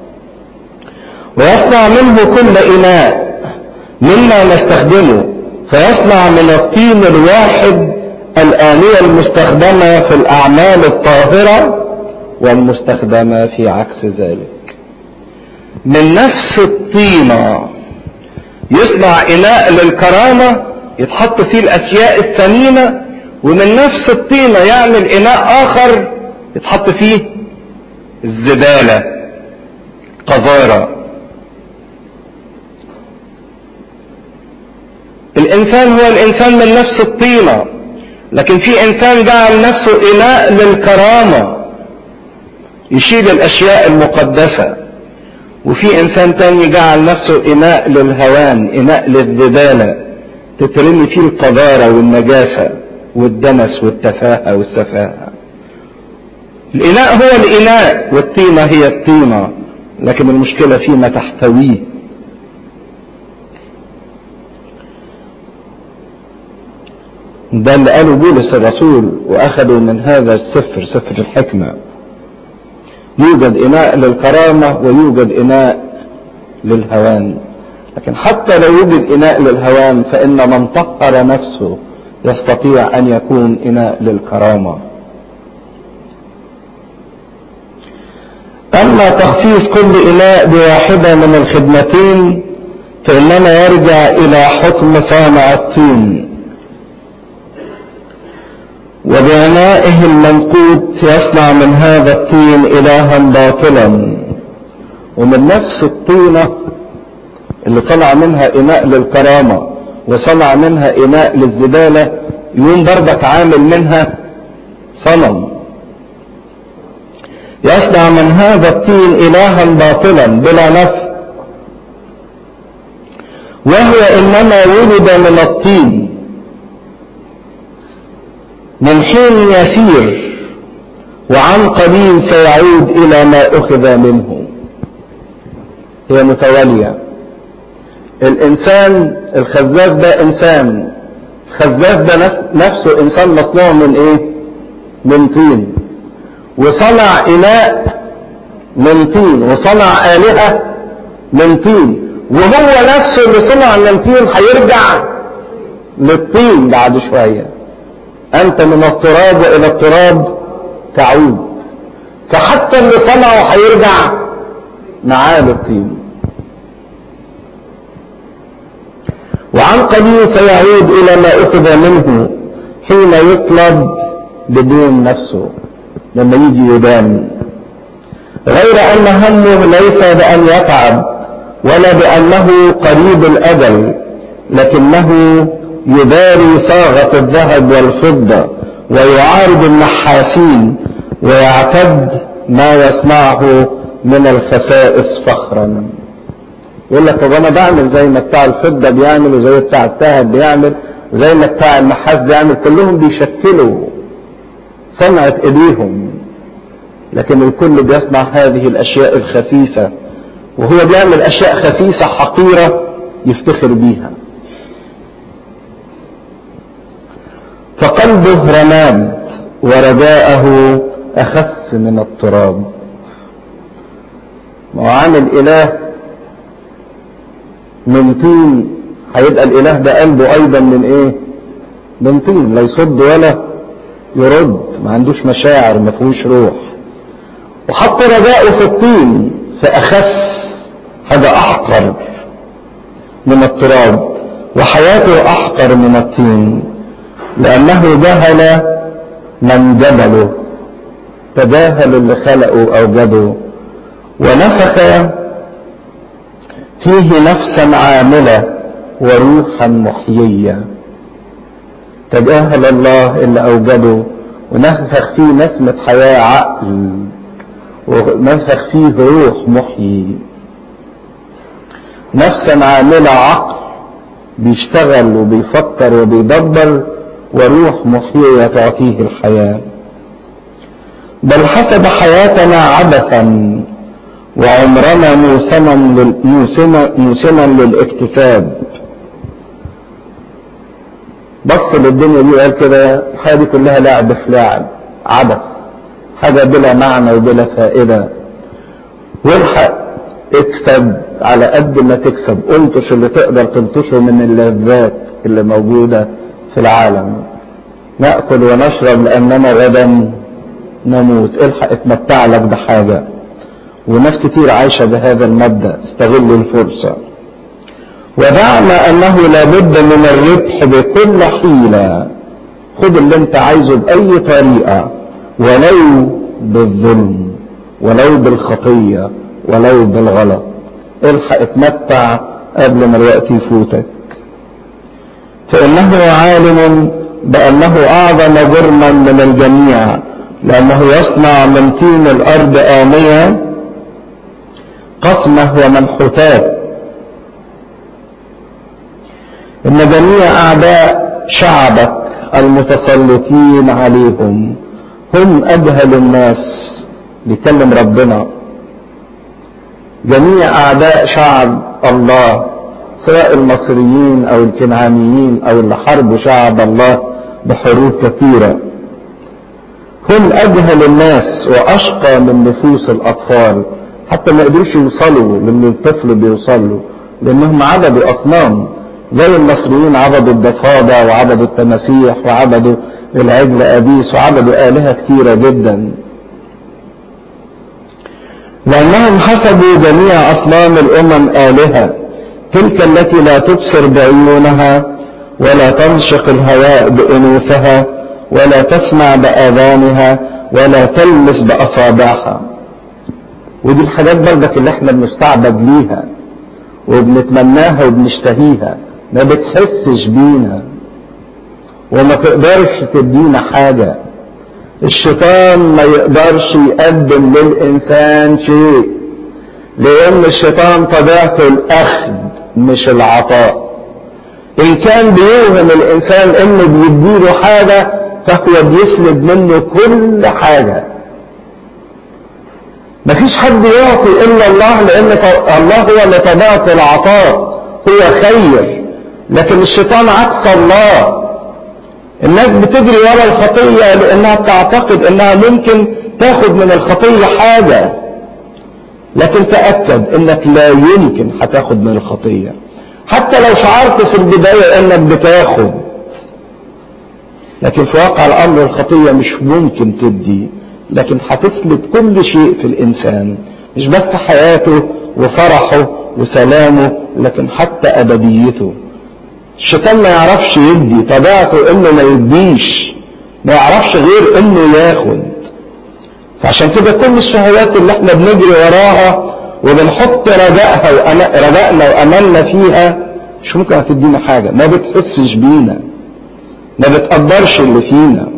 ويصنع منه كل إناء مما نستخدمه فيصنع من الطين الواحد الآنية المستخدمة في الأعمال الطاهرة والمستخدمة في عكس ذلك من نفس الطينة يصنع إناء للكرامة يتحط فيه الأشياء الثمينة ومن نفس الطينة يعمل إناء آخر يتحط فيه الزبالة قذارة الإنسان هو الإنسان من نفس الطينة لكن في إنسان جعل نفسه إناء للكرامة يشيل الأشياء المقدسة وفي إنسان تاني جعل نفسه إناء للهوان إناء للذبالة تترمي فيه القذارة والنجاسة والدنس والتفاهة والسفاهة الإناء هو الإناء والطينة هي الطينة لكن المشكلة فيما تحتويه ده اللي قاله بولس الرسول واخذوا من هذا السفر سفر الحكمة يوجد اناء للكرامة ويوجد اناء للهوان لكن حتى لو وجد اناء للهوان فان من طهر نفسه يستطيع ان يكون اناء للكرامة اما تخصيص كل اناء بواحدة من الخدمتين فانما يرجع الى حكم صانع الطين وبعنائه المنقوط يصنع من هذا الطين إلها باطلا ومن نفس الطينة اللي صنع منها إناء للكرامة وصنع منها إناء للزبالة يقوم برضك عامل منها صنم يصنع من هذا الطين إلها باطلا بلا نفع وهو إنما ولد من الطين من حين يسير وعن قليل سيعود إلى ما أخذ منه هي متوالية الإنسان الخزاف ده إنسان الخزاف ده نفسه إنسان مصنوع من إيه؟ من طين وصنع إناء من طين وصنع آلهة من طين وهو نفسه اللي صنع من طين هيرجع للطين بعد شويه أنت من التراب وإلى التراب تعود فحتى اللي صنعه هيرجع معاه للطين وعن قليل سيعود إلى ما أخذ منه حين يطلب بدون نفسه لما يجي يدان غير أن همه ليس بأن يتعب ولا بأنه قريب الأجل لكنه يباري صاغة الذهب والفضة ويعارض النحاسين ويعتد ما يصنعه من الخسائس فخرا يقول لك طب انا بعمل زي ما بتاع الفضة بيعمل وزي بتاع الذهب بيعمل وزي ما بتاع النحاس بيعمل كلهم بيشكلوا صنعة ايديهم لكن الكل بيصنع هذه الاشياء الخسيسة وهو بيعمل اشياء خسيسة حقيرة يفتخر بيها فقلبه رماد ورجاءه اخس من التراب وعن الاله من طين هيبقى الاله ده قلبه ايضا من ايه من طين لا يصد ولا يرد ما عندوش مشاعر ما فيهوش روح وحط رجاءه في الطين فاخس حاجه احقر من التراب وحياته احقر من الطين لانه جهل من جبله تجاهل اللي خلقه اوجده ونفخ فيه نفسا عامله وروحا محييه تجاهل الله اللي اوجده ونفخ فيه نسمه حياه عقل ونفخ فيه روح محيي نفسا عامله عقل بيشتغل وبيفكر وبيدبر وروح محييه تعطيه الحياه بل حسب حياتنا عبثا وعمرنا موسما موسما موسما للاكتساب بص للدنيا دي وقال كده الحياه دي كلها لعب في لعب عبث حاجه بلا معنى وبلا فائده والحق اكسب على قد ما تكسب انطش اللي تقدر تنطشه من اللذات اللي موجوده في العالم ناكل ونشرب لاننا غدا نموت الحق اتمتع لك بحاجه وناس كتير عايشه بهذا المبدا استغلوا الفرصه ودعنا انه لابد من الربح بكل حيله خد اللي انت عايزه باي طريقه ولو بالظلم ولو بالخطيه ولو بالغلط الحق اتمتع قبل ما الوقت يفوتك فانه عالم بانه اعظم جرما من الجميع لانه يصنع من طين الارض انيه قسمه ومنحوتات ان جميع اعداء شعبك المتسلطين عليهم هم اجهل الناس بيكلم ربنا جميع اعداء شعب الله سواء المصريين او الكنعانيين او اللي حاربوا شعب الله بحروب كثيره هم اجهل الناس واشقى من نفوس الاطفال حتى ما قدروش يوصلوا للي الطفل بيوصل له لانهم عبدوا اصنام زي المصريين عبدوا الضفادع وعبدوا التماسيح وعبدوا العجل ابيس وعبدوا الهه كثيره جدا لانهم حسبوا جميع اصنام الامم الهه تلك التي لا تبصر بعيونها ولا تنشق الهواء بانوفها ولا تسمع باذانها ولا تلمس باصابعها ودي الحاجات برضك اللي احنا بنستعبد ليها وبنتمناها وبنشتهيها ما بتحسش بينا وما تقدرش تدينا حاجة الشيطان ما يقدرش يقدم للإنسان شيء لأن الشيطان طبيعته الأخذ مش العطاء إن كان بيوهم الإنسان إنه بيديله حاجة فهو بيسلب منه كل حاجة مفيش حد يعطي إلا الله لأن الله هو اللي طبيعته العطاء هو خير لكن الشيطان عكس الله الناس بتجري ورا الخطية لأنها تعتقد أنها ممكن تاخد من الخطية حاجة لكن تأكد أنك لا يمكن هتاخد من الخطية حتى لو شعرت في البداية أنك بتاخد لكن في واقع الأمر الخطية مش ممكن تدي لكن هتسلب كل شيء في الإنسان مش بس حياته وفرحه وسلامه لكن حتى أبديته الشيطان ما يعرفش يدي طبيعته انه ما يديش ما يعرفش غير انه ياخد فعشان كده كل الشهوات اللي احنا بنجري وراها وبنحط رجائها وأنا رجائنا واملنا فيها مش ممكن هتدينا حاجه ما بتحسش بينا ما بتقدرش اللي فينا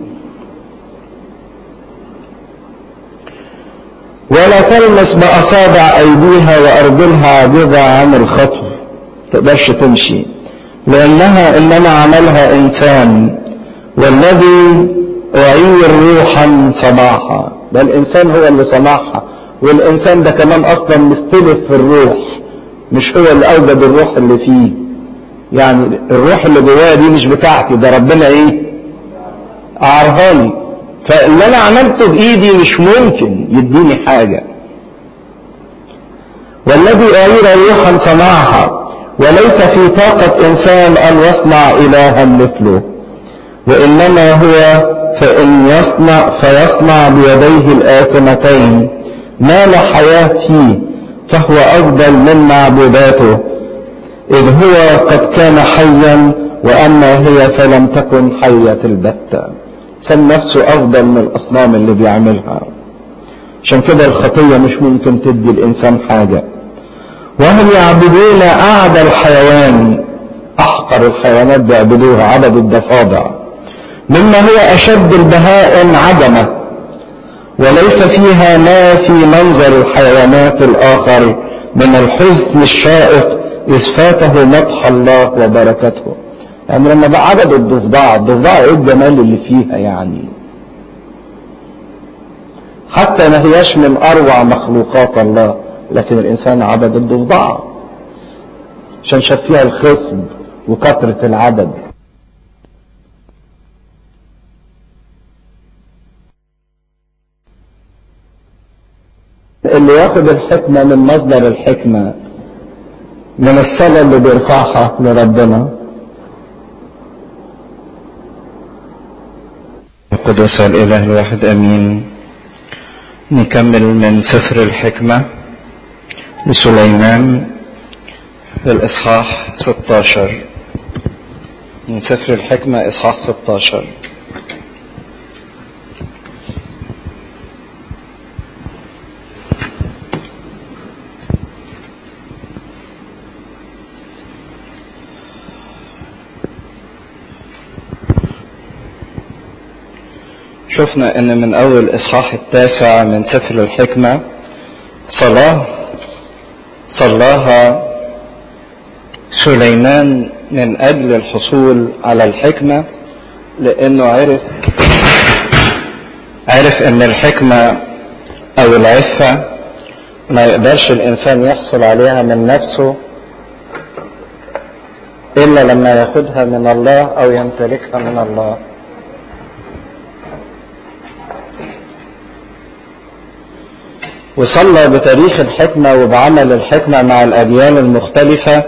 ولا تلمس باصابع ايديها وارجلها عاجزه عن الخطو تقدرش تمشي لأنها إنما عملها إنسان والذي أعير روحا صباحا ده الانسان هو اللي صنعها والانسان ده كمان اصلا مستلف في الروح مش هو اللي اوجد الروح اللي فيه يعني الروح اللي جوايا دي مش بتاعتي ده ربنا ايه اعرهاني فاللي انا عملته بايدي مش ممكن يديني حاجه والذي أعير روحا صنعها وليس في طاقة إنسان أن يصنع إلها مثله وإنما هو فإن يصنع فيصنع بيديه الآثمتين ما لا حياة فيه فهو أفضل من معبوداته إذ هو قد كان حيا وأما هي فلم تكن حية البتة سم نفسه أفضل من الأصنام اللي بيعملها عشان كده الخطية مش ممكن تدي الإنسان حاجة وهم يعبدون أعدى الحيوان أحقر الحيوانات بيعبدوها عبد الضفادع مما هو أشد البهائم عدمة وليس فيها ما في منظر الحيوانات الآخر من الحزن الشائق إذ فاته مدح الله وبركته يعني لما بقى عبدوا الضفدع الضفدع ايه الجمال اللي فيها يعني حتى ما هياش من اروع مخلوقات الله لكن الانسان عبد الضفدع عشان شاف فيها الخصب وكثرة العدد اللي ياخد الحكمة من مصدر الحكمة من الصلاة اللي بيرفعها لربنا القدس الإله الواحد أمين نكمل من سفر الحكمة لسليمان في الإصحاح 16 من سفر الحكمة إصحاح 16 شفنا ان من اول اصحاح التاسع من سفر الحكمة صلاة صلاها سليمان من اجل الحصول على الحكمة لانه عرف عرف ان الحكمة او العفة ما يقدرش الانسان يحصل عليها من نفسه الا لما ياخدها من الله او يمتلكها من الله وصلى بتاريخ الحكمة وبعمل الحكمة مع الأديان المختلفة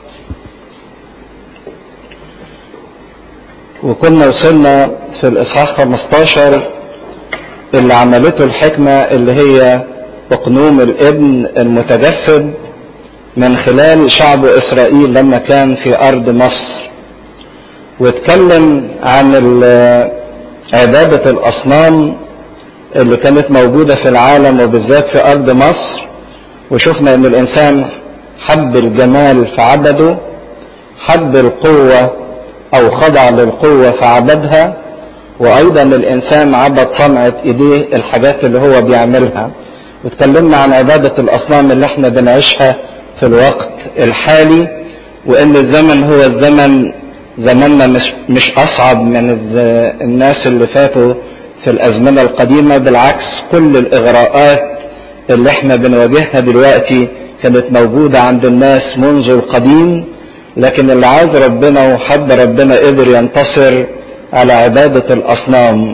وكنا وصلنا في الإصحاح 15 اللي عملته الحكمة اللي هي أقنوم الابن المتجسد من خلال شعب إسرائيل لما كان في أرض مصر واتكلم عن عبادة الأصنام اللي كانت موجودة في العالم وبالذات في أرض مصر وشفنا أن الإنسان حب الجمال فعبده حب القوة أو خضع للقوة فعبدها وأيضا الإنسان عبد صنعة إيديه الحاجات اللي هو بيعملها واتكلمنا عن عبادة الأصنام اللي احنا بنعيشها في الوقت الحالي وأن الزمن هو الزمن زماننا مش, مش أصعب من الناس اللي فاتوا في الأزمنة القديمة بالعكس كل الإغراءات اللي احنا بنواجهها دلوقتي كانت موجودة عند الناس منذ القديم لكن اللي عايز ربنا وحب ربنا قدر ينتصر على عبادة الأصنام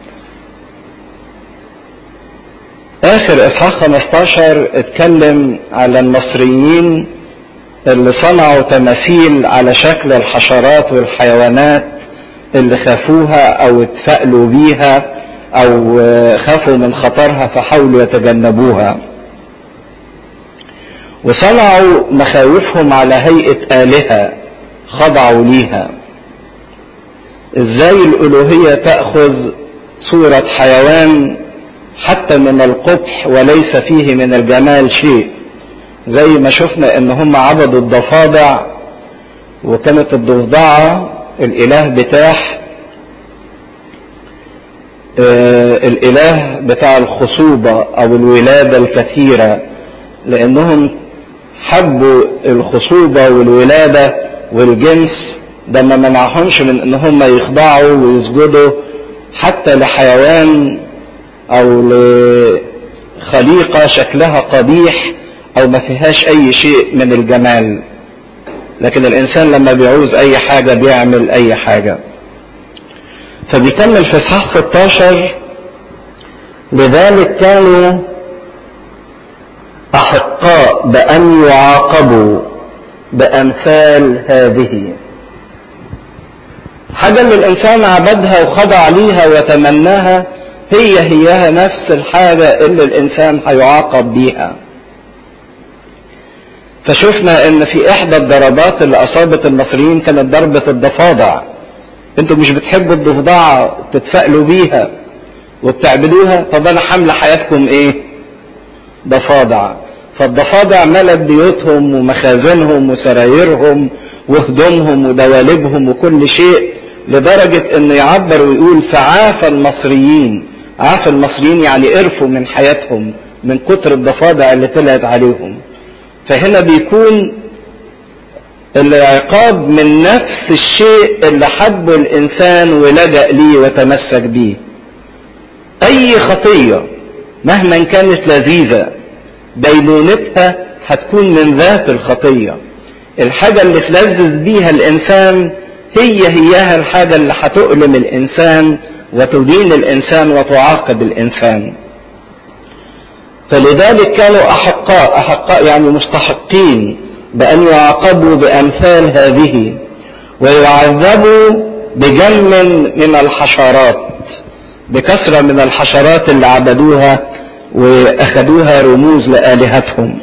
آخر إصحاح 15 اتكلم على المصريين اللي صنعوا تماثيل على شكل الحشرات والحيوانات اللي خافوها او اتفائلوا بيها او خافوا من خطرها فحاولوا يتجنبوها وصنعوا مخاوفهم على هيئة آلهة خضعوا ليها ازاي الالوهية تأخذ صورة حيوان حتى من القبح وليس فيه من الجمال شيء زي ما شفنا ان هم عبدوا الضفادع وكانت الضفدعة الاله بتاح آه الاله بتاع الخصوبة او الولادة الكثيرة لانهم حبوا الخصوبة والولادة والجنس ده ما منعهمش من ان هم يخضعوا ويسجدوا حتى لحيوان او لخليقة شكلها قبيح او ما فيهاش اي شيء من الجمال لكن الانسان لما بيعوز اي حاجة بيعمل اي حاجة فبيكمل في اصحاح 16 لذلك كانوا احقاء بان يعاقبوا بامثال هذه حاجة اللي الانسان عبدها وخضع ليها وتمناها هي هيها نفس الحاجة اللي الانسان هيعاقب بيها فشفنا ان في احدى الضربات اللي اصابت المصريين كانت ضربة الضفادع انتوا مش بتحبوا الضفدعة تتفائلوا بيها وبتعبدوها طب انا حاملة حياتكم ايه ضفادع فالضفادع ملت بيوتهم ومخازنهم وسرايرهم وهدومهم ودوالبهم وكل شيء لدرجة انه يعبر ويقول فعاف المصريين عاف المصريين يعني قرفوا من حياتهم من كتر الضفادع اللي طلعت عليهم فهنا بيكون العقاب من نفس الشيء اللي حبه الانسان ولجأ ليه وتمسك بيه اي خطية مهما كانت لذيذة دينونتها هتكون من ذات الخطية الحاجة اللي تلذذ بيها الانسان هي هياها الحاجة اللي هتؤلم الانسان وتدين الانسان وتعاقب الانسان فلذلك كانوا احقاء احقاء يعني مستحقين بان يعاقبوا بامثال هذه ويعذبوا بجم من الحشرات بكثره من الحشرات اللي عبدوها واخذوها رموز لالهتهم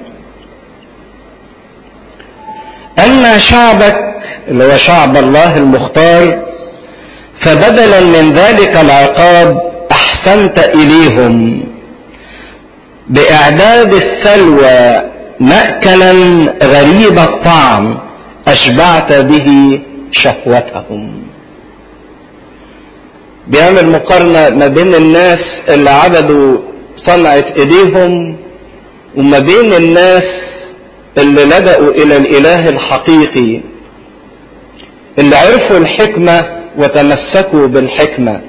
اما شعبك اللي هو شعب الله المختار فبدلا من ذلك العقاب احسنت اليهم باعداد السلوى ماكلا غريب الطعم اشبعت به شهوتهم بيعمل مقارنة ما بين الناس اللي عبدوا صنعة ايديهم وما بين الناس اللي لجأوا الى الاله الحقيقي اللي عرفوا الحكمة وتمسكوا بالحكمة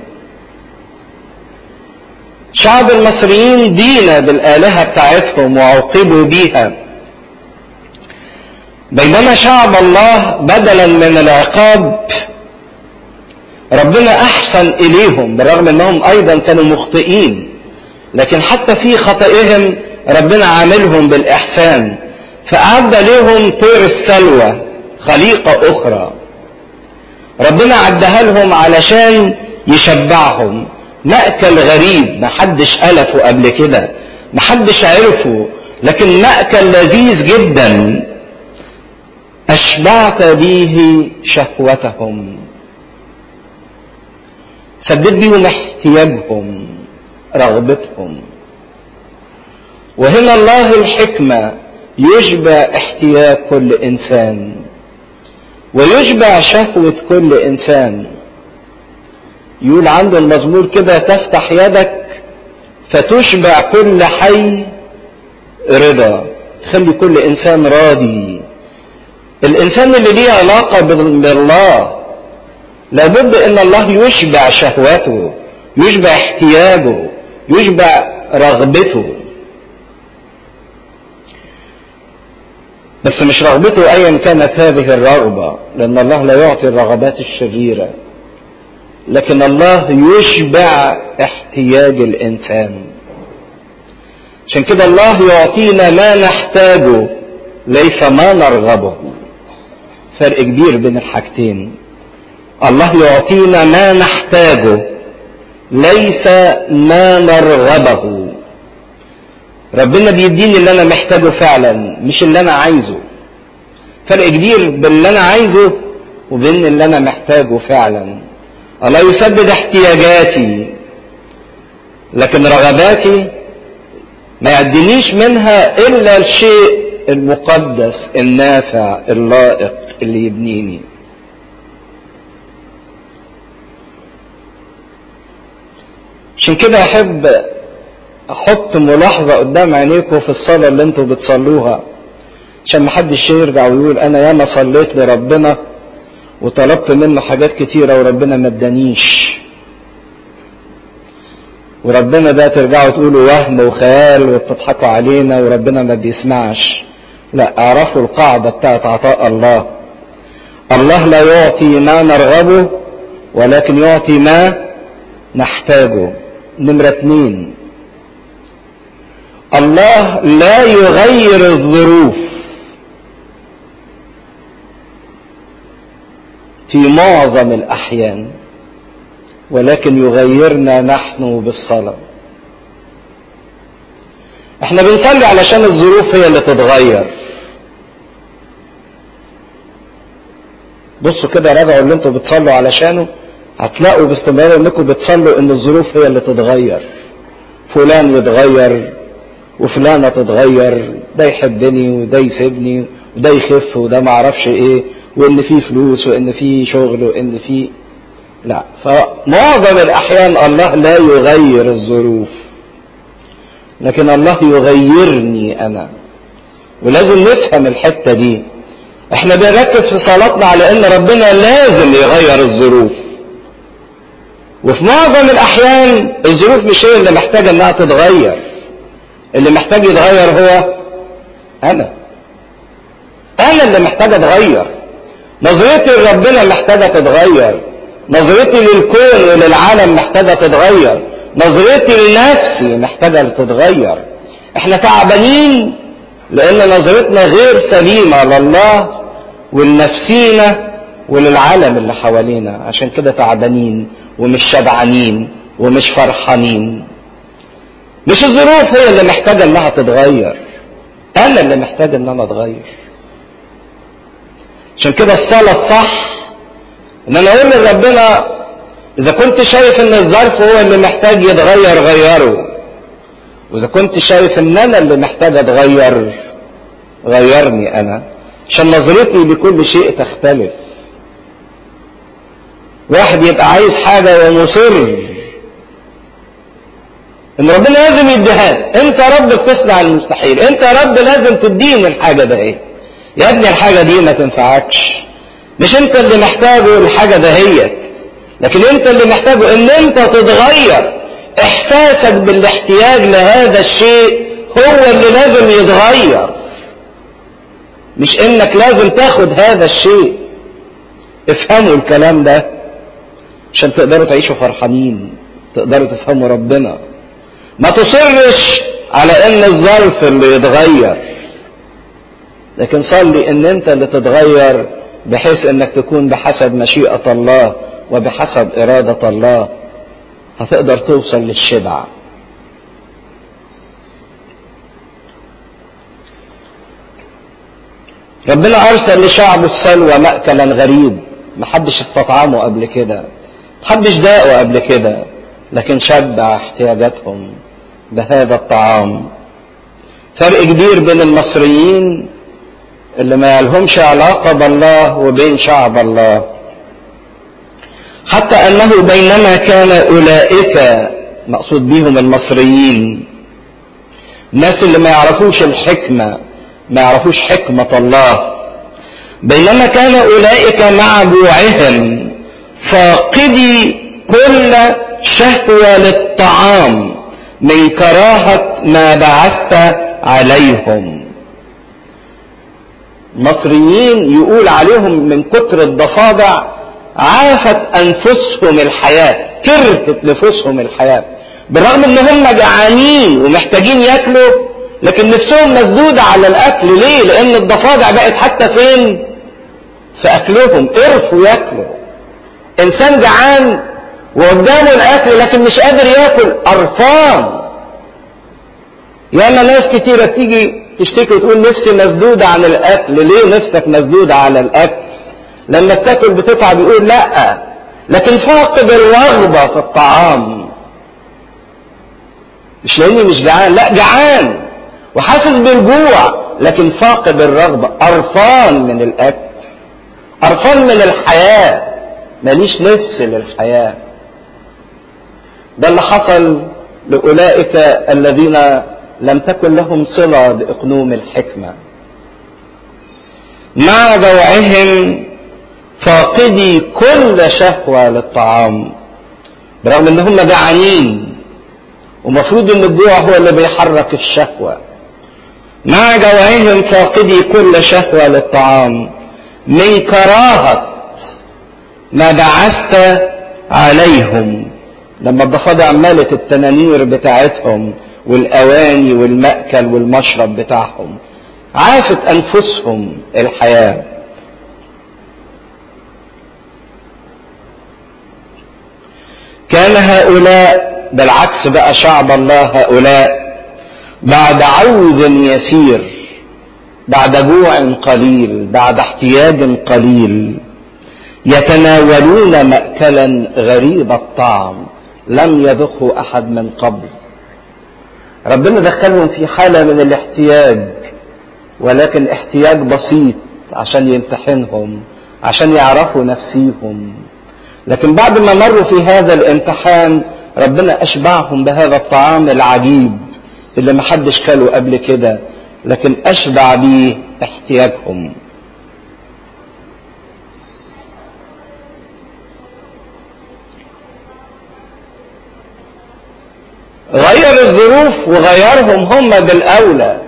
شعب المصريين دينا بالآلهة بتاعتهم وعوقبوا بيها بينما شعب الله بدلا من العقاب ربنا أحسن إليهم بالرغم أنهم أيضا كانوا مخطئين لكن حتى في خطئهم ربنا عاملهم بالإحسان فأعد لهم طير السلوى خليقة أخرى ربنا عدها لهم علشان يشبعهم مأكل غريب محدش ألفه قبل كده محدش عرفه لكن مأكل لذيذ جدا أشبعت به شهوتهم سدد بيهم احتياجهم رغبتهم وهنا الله الحكمة يشبع احتياج كل إنسان ويشبع شهوة كل إنسان يقول عنده المزمور كده تفتح يدك فتشبع كل حي رضا تخلي كل انسان راضي الانسان اللي ليه علاقه بالله لابد ان الله يشبع شهوته يشبع احتياجه يشبع رغبته بس مش رغبته ايا كانت هذه الرغبه لان الله لا يعطي الرغبات الشريره لكن الله يشبع احتياج الانسان عشان كده الله يعطينا ما نحتاجه ليس ما نرغبه فرق كبير بين الحاجتين الله يعطينا ما نحتاجه ليس ما نرغبه ربنا بيديني اللي انا محتاجه فعلا مش اللي انا عايزه فرق كبير بين اللي انا عايزه وبين اللي انا محتاجه فعلا الله يسدد احتياجاتي لكن رغباتي ما يعدنيش منها الا الشيء المقدس النافع اللائق اللي يبنيني عشان كده احب احط ملاحظة قدام عينيكم في الصلاة اللي انتوا بتصلوها عشان محدش يرجع ويقول انا ياما صليت لربنا وطلبت منه حاجات كتيرة وربنا ما ادانيش وربنا ده ترجعوا تقولوا وهم وخيال وبتضحكوا علينا وربنا ما بيسمعش لا اعرفوا القاعدة بتاعت عطاء الله الله لا يعطي ما نرغبه ولكن يعطي ما نحتاجه نمرة اتنين الله لا يغير الظروف في معظم الأحيان ولكن يغيرنا نحن بالصلاة احنا بنصلي علشان الظروف هي اللي تتغير بصوا كده راجعوا اللي انتوا بتصلوا علشانه هتلاقوا باستمرار انكم بتصلوا ان الظروف هي اللي تتغير فلان يتغير وفلانة تتغير ده يحبني وده يسيبني وده يخف وده معرفش ايه وان في فلوس وان في شغل وان في لا فمعظم الاحيان الله لا يغير الظروف لكن الله يغيرني انا ولازم نفهم الحتة دي احنا بنركز في صلاتنا على ان ربنا لازم يغير الظروف وفي معظم الاحيان الظروف مش هي اللي محتاجة انها تتغير اللي محتاج يتغير هو انا انا اللي محتاج اتغير نظرتي لربنا محتاجة تتغير نظرتي للكون وللعالم محتاجة تتغير نظرتي لنفسي محتاجة تتغير احنا تعبانين لان نظرتنا غير سليمة لله ولنفسينا وللعالم اللي حوالينا عشان كده تعبانين ومش شبعانين ومش فرحانين مش الظروف هي اللي محتاجة انها تتغير انا اللي محتاج ان انا اتغير عشان كده الصلاة الصح ان انا اقول لربنا اذا كنت شايف ان الظرف هو اللي محتاج يتغير غيره واذا كنت شايف ان انا اللي محتاج اتغير غيرني انا عشان نظرتي لكل شيء تختلف واحد يبقى عايز حاجة ومصر ان ربنا لازم يديها انت رب بتصنع المستحيل انت رب لازم تديني الحاجة ده ايه يا ابني الحاجة دي ما تنفعكش مش انت اللي محتاجه الحاجة دهيت لكن انت اللي محتاجه ان انت تتغير احساسك بالاحتياج لهذا الشيء هو اللي لازم يتغير مش انك لازم تاخد هذا الشيء افهموا الكلام ده عشان تقدروا تعيشوا فرحانين تقدروا تفهموا ربنا ما تصرش على ان الظرف اللي يتغير لكن صلي ان انت اللي تتغير بحيث انك تكون بحسب مشيئة الله وبحسب ارادة الله هتقدر توصل للشبع ربنا ارسل لشعبه السلوى مأكلا غريب محدش استطعمه قبل كده محدش داقه قبل كده لكن شبع احتياجاتهم بهذا الطعام فرق كبير بين المصريين اللي ما لهمش علاقة بالله وبين شعب الله حتى أنه بينما كان أولئك مقصود بيهم المصريين الناس اللي ما يعرفوش الحكمة ما يعرفوش حكمة الله بينما كان أولئك مع جوعهم فاقدي كل شهوة للطعام من كراهة ما بعثت عليهم مصريين يقول عليهم من كتر الضفادع عافت انفسهم الحياة كرهت نفوسهم الحياة بالرغم ان هم جعانين ومحتاجين ياكلوا لكن نفسهم مسدودة على الاكل ليه لان الضفادع بقت حتى فين في اكلهم قرفوا ياكلوا انسان جعان وقدامه الاكل لكن مش قادر ياكل قرفان ياما ناس كتيرة تيجي تشتكي وتقول نفسي مسدودة عن الأكل ليه نفسك مسدودة على الأكل لما بتاكل بتتعب يقول لا لكن فاقد الرغبة في الطعام مش لاني مش جعان لا جعان وحاسس بالجوع لكن فاقد الرغبة قرفان من الأكل قرفان من الحياة ماليش نفس للحياة ده اللي حصل لأولئك الذين لم تكن لهم صلة بإقنوم الحكمة مع جوعهم فاقدي كل شهوة للطعام برغم ان هم جعانين ومفروض ان الجوع هو اللي بيحرك الشهوة مع جوعهم فاقدي كل شهوة للطعام من كراهة ما بعثت عليهم لما الضفادع ملت التنانير بتاعتهم والأواني والمأكل والمشرب بتاعهم عافت أنفسهم الحياة كان هؤلاء بالعكس بقى شعب الله هؤلاء بعد عود يسير بعد جوع قليل بعد احتياج قليل يتناولون مأكلا غريب الطعم لم يذقه أحد من قبل ربنا دخلهم في حالة من الاحتياج ولكن احتياج بسيط عشان يمتحنهم عشان يعرفوا نفسيهم لكن بعد ما مروا في هذا الامتحان ربنا أشبعهم بهذا الطعام العجيب اللي محدش كله قبل كده لكن أشبع بيه احتياجهم غير الظروف وغيرهم هم بالأولى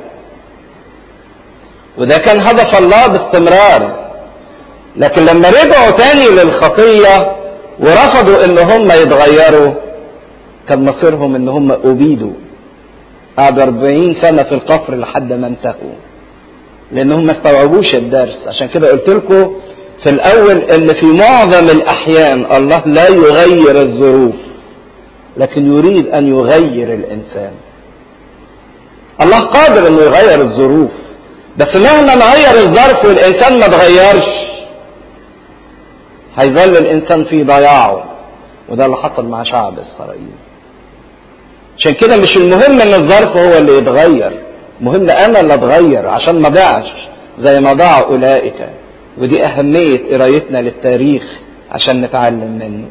وده كان هدف الله باستمرار لكن لما رجعوا تاني للخطية ورفضوا ان هم يتغيروا كان مصيرهم ان هم أبيدوا قعدوا 40 سنة في القفر لحد ما انتهوا لانهم ما استوعبوش الدرس عشان كده قلت لكم في الاول ان في معظم الاحيان الله لا يغير الظروف لكن يريد ان يغير الانسان الله قادر انه يغير الظروف بس مهما نغير الظرف والانسان ما اتغيرش هيظل الانسان في ضياعه وده اللي حصل مع شعب اسرائيل عشان كده مش المهم ان الظرف هو اللي يتغير مهم انا اللي اتغير عشان ما ضيعش زي ما ضاع اولئك ودي اهميه قرايتنا للتاريخ عشان نتعلم منه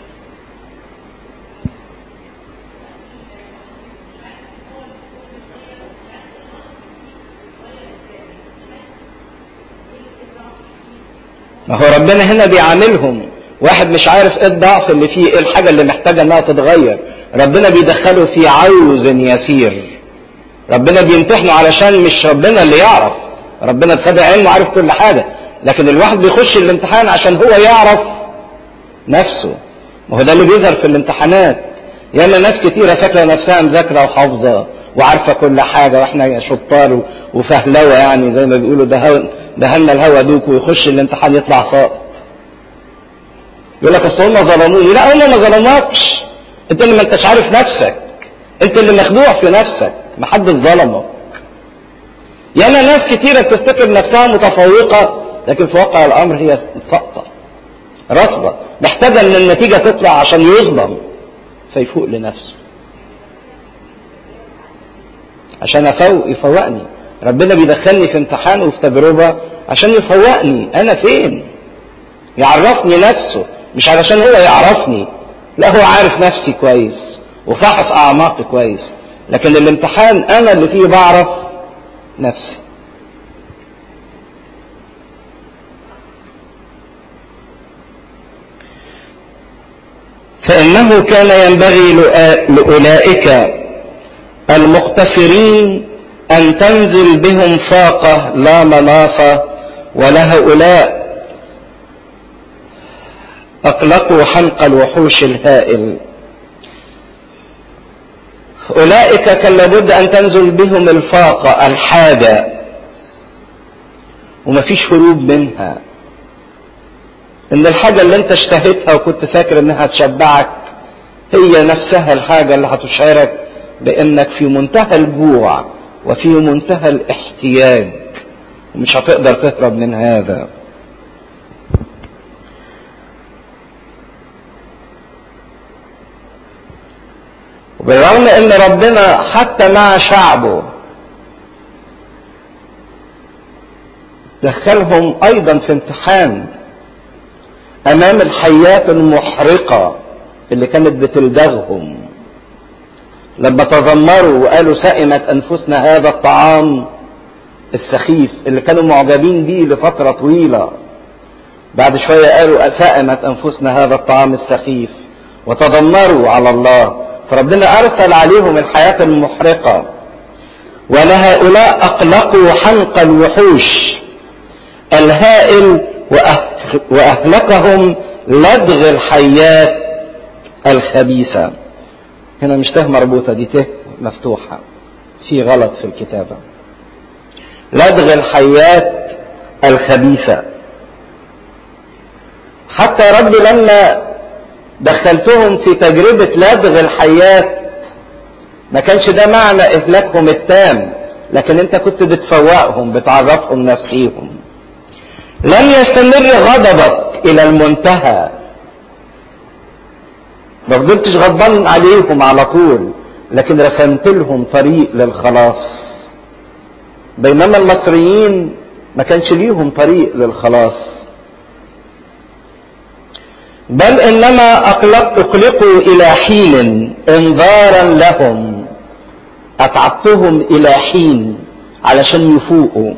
ما هو ربنا هنا بيعاملهم واحد مش عارف ايه الضعف اللي فيه ايه الحاجه اللي محتاجه انها تتغير ربنا بيدخله في عوز يسير ربنا بيمتحنه علشان مش ربنا اللي يعرف ربنا بسبع علمه عارف كل حاجه لكن الواحد بيخش الامتحان عشان هو يعرف نفسه ما هو ده اللي بيظهر في الامتحانات ياما ناس كتيره فاكره نفسها مذاكره وحافظه وعارفه كل حاجه واحنا شطار وفهلوه يعني زي ما بيقولوا ده دهنا الهوا دوك ويخش الامتحان يطلع ساقط يقول لك اصل هم ظلموني لا هم ما ظلموكش انت اللي ما انتش عارف نفسك انت اللي مخدوع في نفسك ما حدش ظلمك ياما ناس كتيره بتفتكر نفسها متفوقه لكن في واقع الامر هي ساقطه رصبه محتاجه ان النتيجه تطلع عشان يظلم فيفوق لنفسه عشان افوق يفوقني ربنا بيدخلني في امتحان وفي تجربه عشان يفوقني انا فين يعرفني نفسه مش علشان هو يعرفني لا هو عارف نفسي كويس وفحص اعماقي كويس لكن الامتحان انا اللي فيه بعرف نفسي فانه كان ينبغي لاولئك المقتصرين ان تنزل بهم فاقه لا مناصه ولهؤلاء أطلقوا حنق الوحوش الهائل أولئك كان لابد أن تنزل بهم الفاقة الحاجة ومفيش هروب منها إن الحاجة اللي أنت اشتهيتها وكنت فاكر إنها تشبعك هي نفسها الحاجة اللي هتشعرك بإنك في منتهى الجوع وفي منتهى الاحتياج ومش هتقدر تهرب من هذا بالرغم ان ربنا حتى مع شعبه دخلهم ايضا في امتحان امام الحيات المحرقة اللي كانت بتلدغهم لما تذمروا وقالوا سئمت انفسنا هذا الطعام السخيف اللي كانوا معجبين بيه لفترة طويلة بعد شوية قالوا سئمت انفسنا هذا الطعام السخيف وتذمروا على الله فربنا أرسل عليهم الحياة المحرقة ولهؤلاء أقلقوا حنق الوحوش الهائل وأهلكهم لدغ الحيات الخبيثة هنا مش ته مربوطة دي ته مفتوحة في غلط في الكتابة لدغ الحيات الخبيثة حتى رب لما دخلتهم في تجربة لدغ الحيات ما كانش ده معنى إهلاكهم التام لكن أنت كنت بتفوقهم بتعرفهم نفسيهم لم يستمر غضبك إلى المنتهى ما فضلتش غضبان عليهم على طول لكن رسمت لهم طريق للخلاص بينما المصريين ما كانش ليهم طريق للخلاص بل انما أقلق اقلقوا الى حين انذارا لهم اتعبتهم الى حين علشان يفوقوا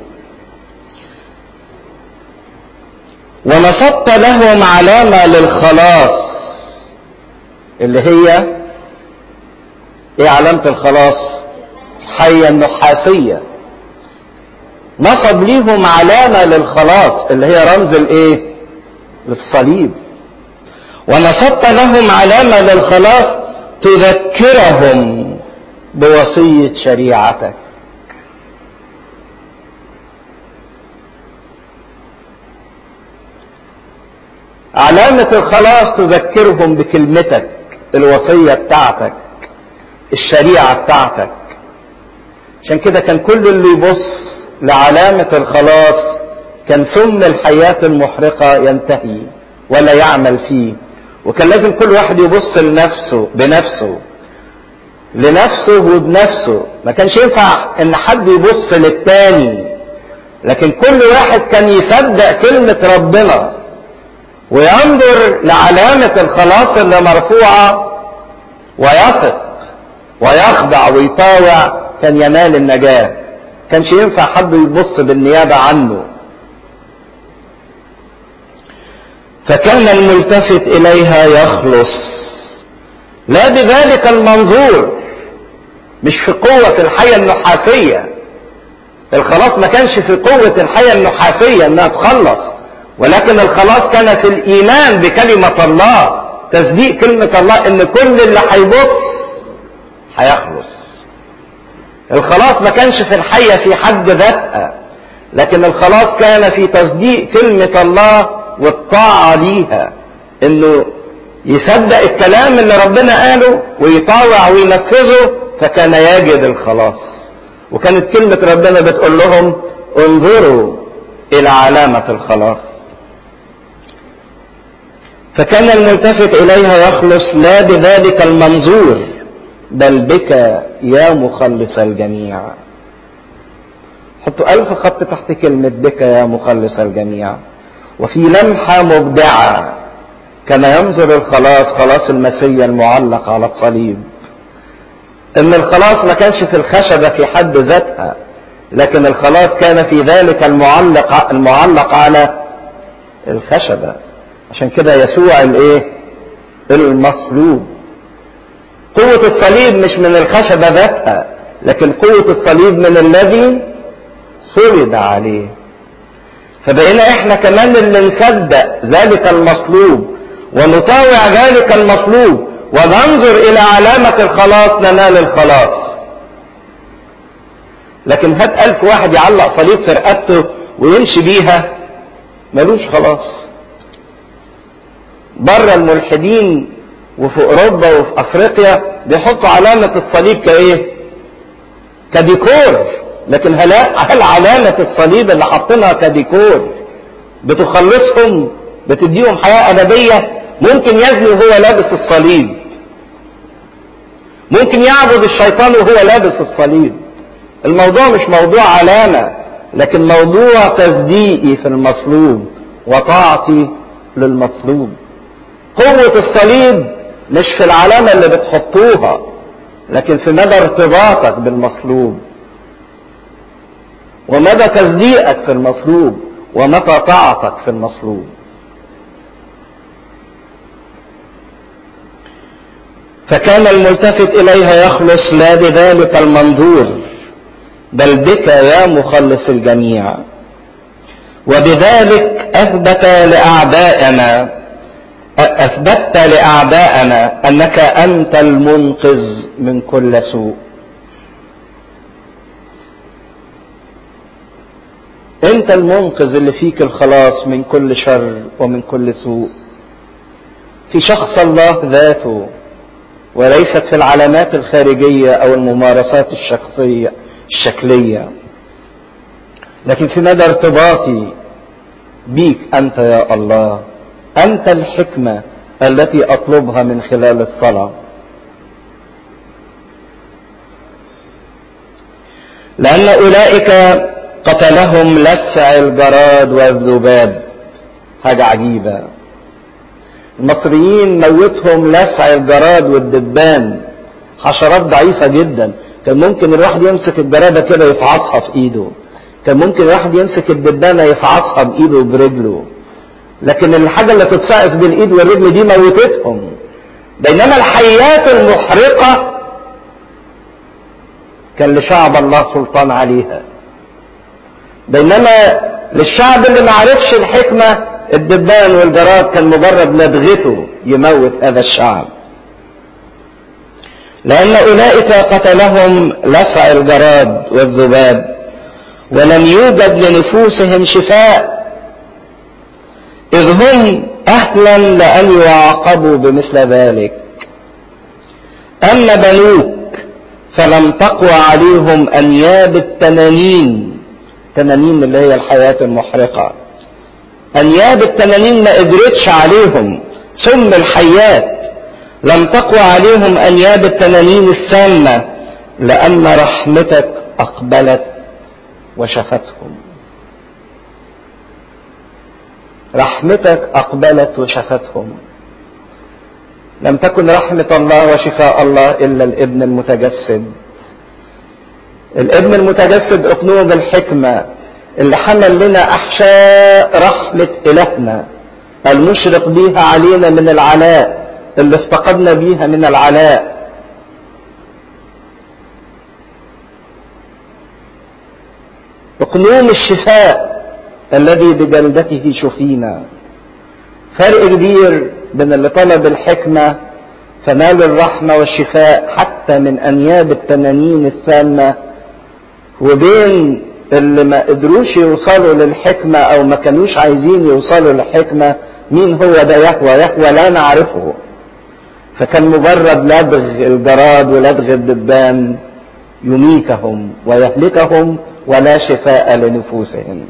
ونصبت لهم علامة للخلاص اللي هي ايه علامة الخلاص الحية النحاسية نصب ليهم علامة للخلاص اللي هي رمز الايه للصليب ونصبت لهم علامة للخلاص تذكرهم بوصية شريعتك علامة الخلاص تذكرهم بكلمتك الوصية بتاعتك الشريعة بتاعتك عشان كده كان كل اللي يبص لعلامة الخلاص كان سم الحياة المحرقة ينتهي ولا يعمل فيه وكان لازم كل واحد يبص لنفسه بنفسه لنفسه وبنفسه ما كانش ينفع ان حد يبص للتاني لكن كل واحد كان يصدق كلمة ربنا وينظر لعلامة الخلاص اللي مرفوعة ويثق ويخضع ويطاوع كان ينال النجاة كانش ينفع حد يبص بالنيابة عنه فكان الملتفت إليها يخلص لا بذلك المنظور مش في قوة في الحياة النحاسية الخلاص ما كانش في قوة الحياة النحاسية انها تخلص ولكن الخلاص كان في الايمان بكلمة الله تصديق كلمة الله ان كل اللي هيبص هيخلص الخلاص ما كانش في الحية في حد ذاتها لكن الخلاص كان في تصديق كلمة الله والطاعة ليها انه يصدق الكلام اللي ربنا قاله ويطاوع وينفذه فكان يجد الخلاص وكانت كلمة ربنا بتقول لهم انظروا الى علامة الخلاص فكان الملتفت اليها يخلص لا بذلك المنظور بل بك يا مخلص الجميع حطوا ألف خط تحت كلمة بك يا مخلص الجميع وفي لمحة مبدعة كان ينظر الخلاص خلاص المسيا المعلق على الصليب ان الخلاص ما كانش في الخشبة في حد ذاتها لكن الخلاص كان في ذلك المعلق المعلق على الخشبة عشان كده يسوع الايه المصلوب قوة الصليب مش من الخشبة ذاتها لكن قوة الصليب من الذي صلب عليه فبقينا احنا كمان اللي نصدق ذلك المصلوب ونطاوع ذلك المصلوب وننظر الى علامة الخلاص ننال الخلاص لكن هات الف واحد يعلق صليب في رقبته ويمشي بيها ملوش خلاص بره الملحدين وفي اوروبا وفي افريقيا بيحطوا علامة الصليب كايه كديكور لكن هل هل علامة الصليب اللي حاطينها كديكور بتخلصهم بتديهم حياة أبدية ممكن يزني وهو لابس الصليب ممكن يعبد الشيطان وهو لابس الصليب الموضوع مش موضوع علامة لكن موضوع تصديقي في المصلوب وطاعتي للمصلوب قوة الصليب مش في العلامة اللي بتحطوها لكن في مدى ارتباطك بالمصلوب ومدى تصديقك في المصلوب ومتى طاعتك في المصلوب فكان الملتفت إليها يخلص لا بذلك المنظور بل بك يا مخلص الجميع وبذلك أثبت لأعدائنا أثبتت لأعدائنا أنك أنت المنقذ من كل سوء أنت المنقذ اللي فيك الخلاص من كل شر ومن كل سوء في شخص الله ذاته وليست في العلامات الخارجية أو الممارسات الشخصية الشكلية لكن في مدى ارتباطي بيك أنت يا الله أنت الحكمة التي أطلبها من خلال الصلاة لأن أولئك قتلهم لسع الجراد والذباب حاجة عجيبة المصريين موتهم لسع الجراد والدبان حشرات ضعيفة جدا كان ممكن الواحد يمسك الجرادة كده يفعصها في ايده كان ممكن الواحد يمسك الدبانة يفعصها بايده وبرجله لكن الحاجة اللي تتفعص بالايد والرجل دي موتتهم بينما الحيات المحرقة كان لشعب الله سلطان عليها بينما للشعب اللي ما عرفش الحكمة الدبان والجراد كان مجرد لدغته يموت هذا الشعب لأن أولئك قتلهم لسع الجراد والذباب ولم يوجد لنفوسهم شفاء إذ هم أهلا لأن يعاقبوا بمثل ذلك أما بنوك فلم تقوى عليهم أنياب التنانين التنانين اللي هي الحياة المحرقة أنياب التنانين ما قدرتش عليهم سم الحيات لم تقوى عليهم أنياب التنانين السامة لأن رحمتك أقبلت وشفتهم رحمتك أقبلت وشفتهم لم تكن رحمة الله وشفاء الله إلا الابن المتجسد الابن المتجسد أقنوم الحكمة اللي حمل لنا أحشاء رحمة إلهنا المشرق بيها علينا من العلاء اللي افتقدنا بيها من العلاء اقنوم الشفاء الذي بجلدته شفينا فرق كبير بين اللي طلب الحكمة فنال الرحمة والشفاء حتى من أنياب التنانين السامة وبين اللي ما قدروش يوصلوا للحكمة أو ما كانوش عايزين يوصلوا للحكمة مين هو ده يهوى يهوى لا نعرفه فكان مجرد لدغ الجراد ولدغ الدبان يميتهم ويهلكهم ولا شفاء لنفوسهم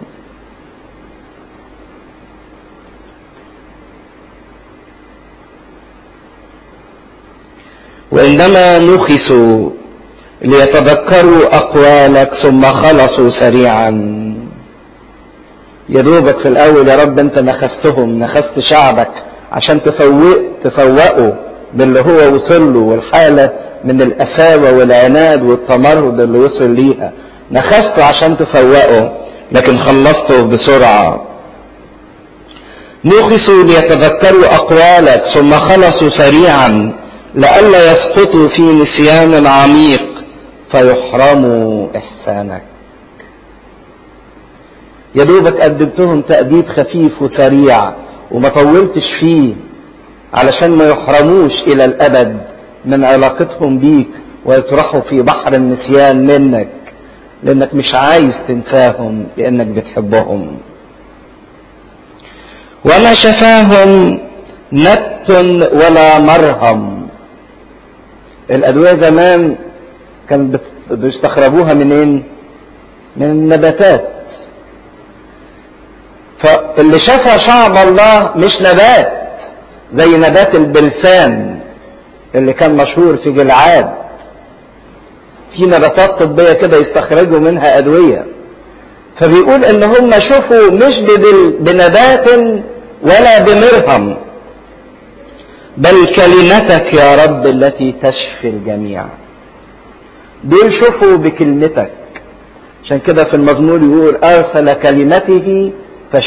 وإنما نخسوا ليتذكروا أقوالك ثم خلصوا سريعا يا دوبك في الأول يا رب أنت نخستهم نخست شعبك عشان تفوق تفوقوا باللي هو وصل له والحالة من الأساوة والعناد والتمرد اللي وصل ليها نخسته عشان تفوقوا لكن خلصته بسرعة نخسوا ليتذكروا أقوالك ثم خلصوا سريعا لئلا يسقطوا في نسيان عميق فيحرموا إحسانك يا دوبك قدمتهم تأديب خفيف وسريع وما طولتش فيه علشان ما يحرموش إلى الأبد من علاقتهم بيك ويطرحوا في بحر النسيان منك لأنك مش عايز تنساهم لأنك بتحبهم وما شفاهم نبت ولا مرهم الأدوية زمان كانت بيستخرجوها منين؟ من النباتات فاللي شافها شعب الله مش نبات زي نبات البلسان اللي كان مشهور في جلعاد في نباتات طبية كده يستخرجوا منها أدوية فبيقول ان هم شوفوا مش بنبات ولا بمرهم بل كلمتك يا رب التي تشفي الجميع دول شوفوا بكلمتك عشان كده في المزمور يقول ارسل كلمته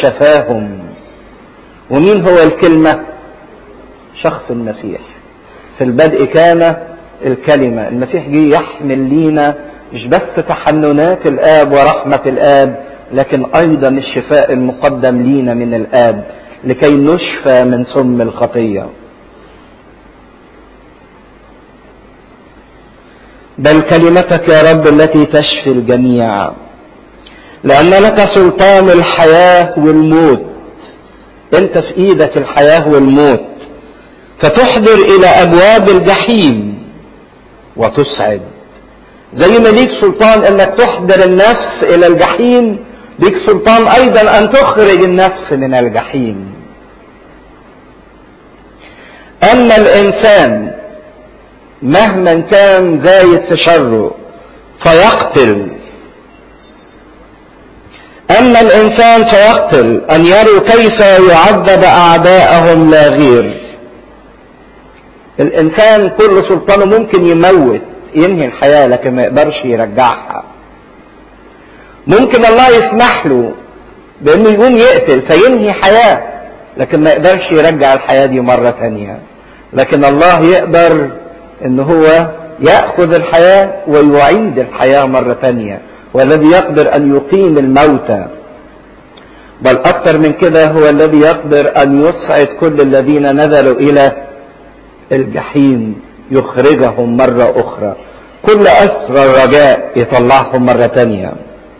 فشفاهم ومين هو الكلمة شخص المسيح في البدء كان الكلمة المسيح جه يحمل لينا مش بس تحننات الآب ورحمة الآب لكن أيضا الشفاء المقدم لينا من الآب لكي نشفى من سم الخطية بل كلمتك يا رب التي تشفي الجميع لأن لك سلطان الحياة والموت أنت في إيدك الحياة والموت فتحضر إلى أبواب الجحيم وتسعد زي ما ليك سلطان أنك تحضر النفس إلى الجحيم ليك سلطان أيضا أن تخرج النفس من الجحيم أما الإنسان مهما كان زايد في شره فيقتل أما الإنسان فيقتل أن يروا كيف يعذب أعداءهم لا غير الإنسان كل سلطانه ممكن يموت ينهي الحياة لكن ما يقدرش يرجعها ممكن الله يسمح له بأنه يقوم يقتل فينهي حياة لكن ما يقدرش يرجع الحياة دي مرة تانية لكن الله يقدر ان هو يأخذ الحياة ويعيد الحياة مرة تانية والذي يقدر ان يقيم الموتى بل اكثر من كده هو الذي يقدر ان يسعد كل الذين نزلوا الى الجحيم يخرجهم مرة اخرى كل اسر الرجاء يطلعهم مرة تانية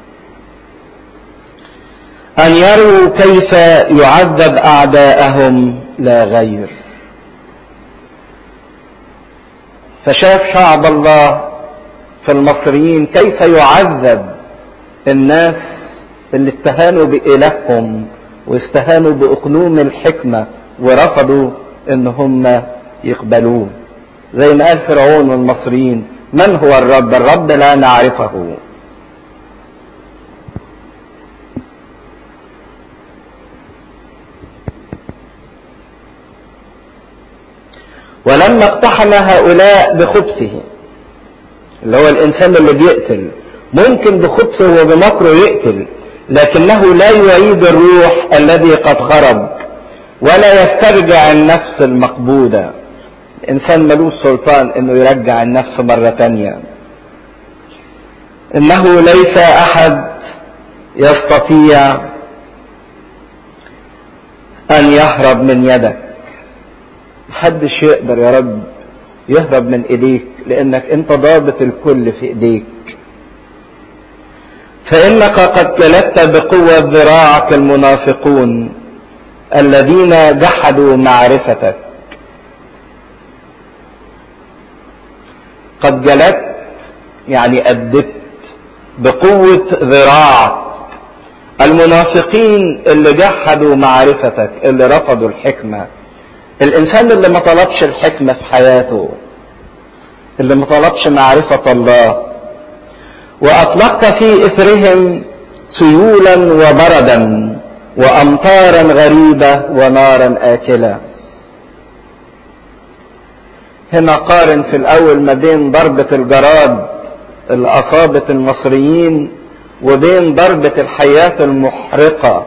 ان يروا كيف يعذب اعداءهم لا غير فشاف شعب الله في المصريين كيف يعذب الناس اللي استهانوا بإلههم واستهانوا بأقنوم الحكمة ورفضوا ان هم يقبلوه زي ما قال فرعون والمصريين من هو الرب الرب لا نعرفه ولما اقتحم هؤلاء بخبثه اللي هو الانسان اللي بيقتل ممكن بخبثه وبمكره يقتل لكنه لا يعيد الروح الذي قد خرج ولا يسترجع النفس المقبوضة الانسان ملوش سلطان انه يرجع النفس مرة تانية انه ليس احد يستطيع ان يهرب من يدك محدش يقدر يا رب يهرب من ايديك لانك انت ضابط الكل في ايديك فانك قد جلدت بقوة ذراعك المنافقون الذين جحدوا معرفتك قد جلدت يعني أدبت بقوة ذراعك المنافقين اللي جحدوا معرفتك اللي رفضوا الحكمة الإنسان اللي ما طلبش الحكمة في حياته اللي ما طلبش معرفة الله وأطلقت في إثرهم سيولا وبردا وأمطارا غريبة ونارا آكلة هنا قارن في الأول ما بين ضربة الجراد اللي أصابت المصريين وبين ضربة الحياة المحرقة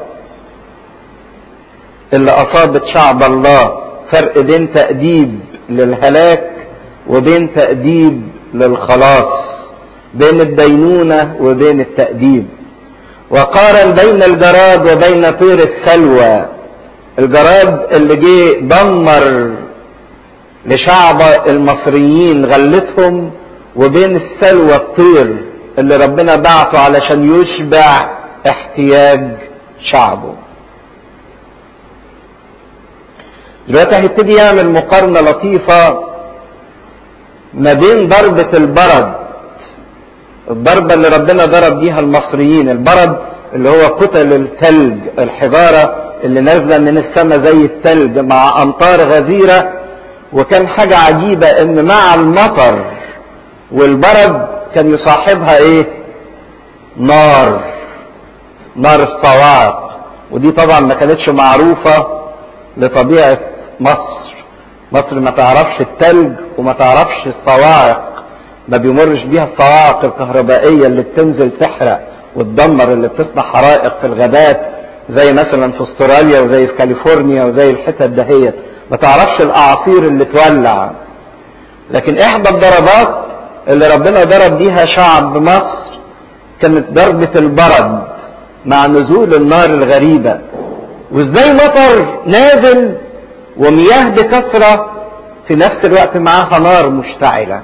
اللي أصابت شعب الله فرق بين تأديب للهلاك وبين تأديب للخلاص بين الدينونة وبين التأديب وقارن بين الجراد وبين طير السلوى الجراد اللي جه دمر لشعب المصريين غلتهم وبين السلوى الطير اللي ربنا بعته علشان يشبع احتياج شعبه دلوقتي هيبتدي يعمل مقارنة لطيفة ما بين ضربة البرد الضربة اللي ربنا ضرب بيها المصريين البرد اللي هو كتل التلج الحجارة اللي نازلة من السماء زي التلج مع أمطار غزيرة وكان حاجة عجيبة ان مع المطر والبرد كان يصاحبها ايه نار نار الصواعق ودي طبعا ما كانتش معروفة لطبيعة مصر مصر ما تعرفش التلج وما تعرفش الصواعق ما بيمرش بيها الصواعق الكهربائية اللي بتنزل تحرق وتدمر اللي بتصنع حرائق في الغابات زي مثلا في استراليا وزي في كاليفورنيا وزي الحتت دهيت ما تعرفش الاعاصير اللي تولع لكن احدى الضربات اللي ربنا ضرب بيها شعب مصر كانت ضربة البرد مع نزول النار الغريبة وازاي مطر نازل ومياه بكثرة في نفس الوقت معاها نار مشتعلة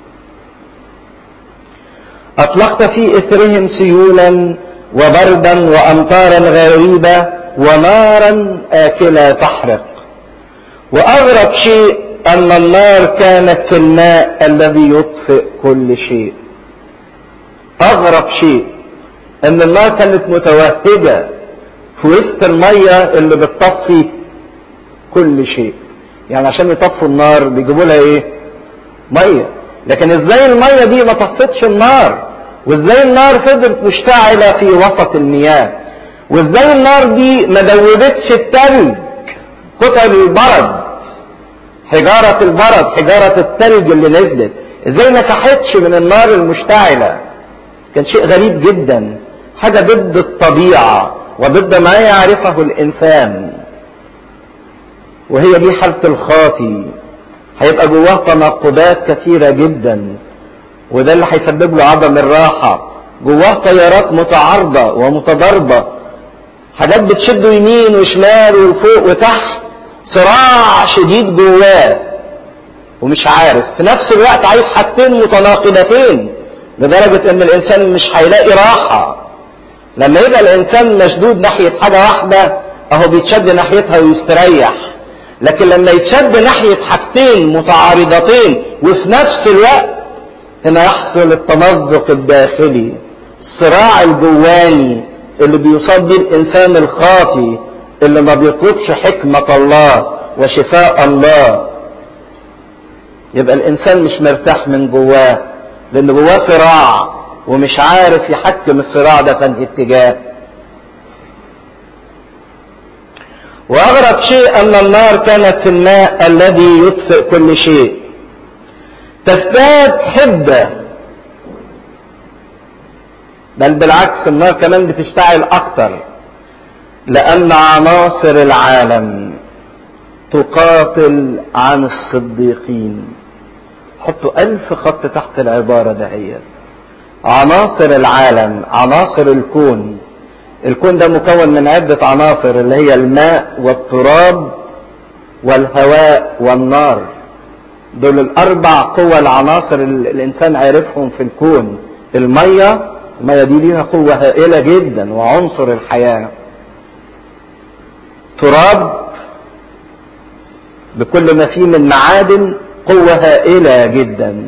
أطلقت في إثرهم سيولا وبردا وأمطارا غريبة ونارا آكلة تحرق وأغرب شيء أن النار كانت في الماء الذي يطفئ كل شيء أغرب شيء أن النار كانت متوهجة في وسط المية اللي بتطفي كل شيء يعني عشان يطفوا النار بيجيبوا لها ايه مية لكن ازاي المية دي ما طفتش النار وازاي النار فضلت مشتعلة في وسط المياه وازاي النار دي ما دوبتش التلج قطع البرد حجارة البرد حجارة التلج اللي نزلت ازاي ما سحتش من النار المشتعلة كان شيء غريب جدا حاجة ضد الطبيعة وضد ما يعرفه الإنسان وهي دي حالة الخاطي هيبقى جواه تناقضات كثيرة جدا وده اللي هيسبب له عدم الراحة جواه تيارات متعارضة ومتضاربة حاجات بتشده يمين وشمال وفوق وتحت صراع شديد جواه ومش عارف في نفس الوقت عايز حاجتين متناقضتين لدرجة ان الانسان مش هيلاقي راحة لما يبقى الانسان مشدود ناحية حاجة واحدة اهو بيتشد ناحيتها ويستريح لكن لما يتشد ناحية حاجتين متعارضتين وفي نفس الوقت هنا يحصل التمزق الداخلي الصراع الجواني اللي بيصاب بيه الانسان الخاطي اللي ما بيطلبش حكمة الله وشفاء الله يبقى الانسان مش مرتاح من جواه لان جواه صراع ومش عارف يحكم الصراع ده في انهي اتجاه واغرب شيء ان النار كانت في الماء الذي يطفئ كل شيء تزداد حده بل بالعكس النار كمان بتشتعل اكتر لان عناصر العالم تقاتل عن الصديقين حطوا ألف خط تحت العبارة دهيت عناصر العالم عناصر الكون الكون ده مكون من عدة عناصر اللي هي الماء والتراب والهواء والنار دول الأربع قوى العناصر اللي الإنسان عرفهم في الكون المية المية دي ليها قوة هائلة جدا وعنصر الحياة تراب بكل ما فيه من معادن قوة هائلة جدا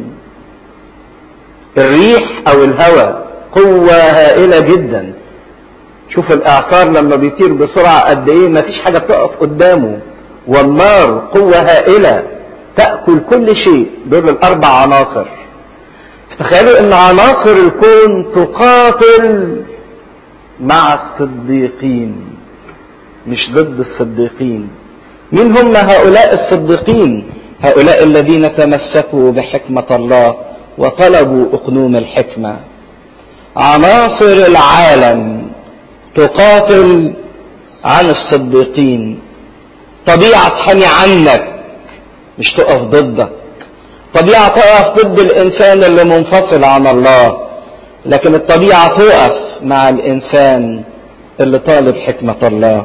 الريح او الهواء قوة هائلة جدا شوف الاعصار لما بيطير بسرعة قد ايه مفيش حاجة بتقف قدامه والنار قوة هائلة تأكل كل شيء دول الاربع عناصر تخيلوا ان عناصر الكون تقاتل مع الصديقين مش ضد الصديقين مين هم هؤلاء الصديقين هؤلاء الذين تمسكوا بحكمة الله وطلبوا أقنوم الحكمة عناصر العالم تقاتل عن الصديقين طبيعة تحمي عنك مش تقف ضدك طبيعة تقف ضد الإنسان اللي منفصل عن الله لكن الطبيعة تقف مع الإنسان اللي طالب حكمة الله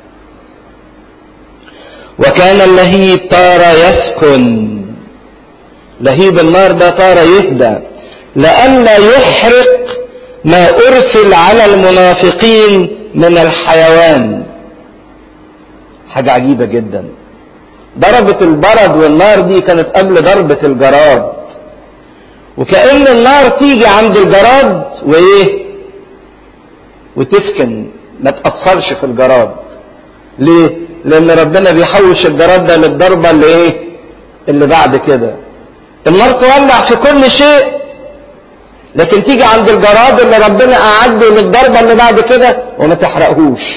وكان اللهيب طار يسكن لهيب النار ده طار يهدى لئلا يحرق ما أرسل على المنافقين من الحيوان حاجة عجيبة جدا ضربة البرد والنار دي كانت قبل ضربة الجراد وكأن النار تيجي عند الجراد وإيه وتسكن ما تأثرش في الجراد ليه لأن ربنا بيحوش الجراد ده للضربة اللي إيه اللي بعد كده النار تولع في كل شيء لكن تيجي عند الجراد اللي ربنا أعده للضربة اللي بعد كده وما تحرقهوش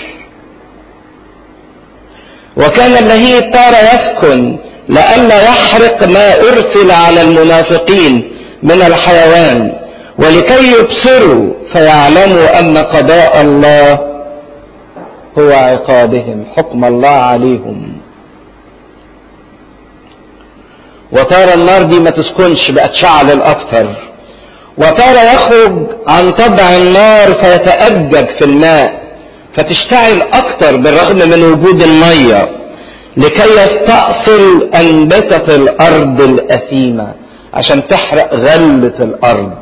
وكان اللهيب طار يسكن لئلا يحرق ما أرسل على المنافقين من الحيوان ولكي يبصروا فيعلموا أن قضاء الله هو عقابهم حكم الله عليهم وترى النار دي ما تسكنش بقت شعل اكتر وترى يخرج عن طبع النار فيتأجج في الماء فتشتعل اكتر بالرغم من وجود الميه لكي يستأصل أنبتة الأرض الأثيمة عشان تحرق غلة الأرض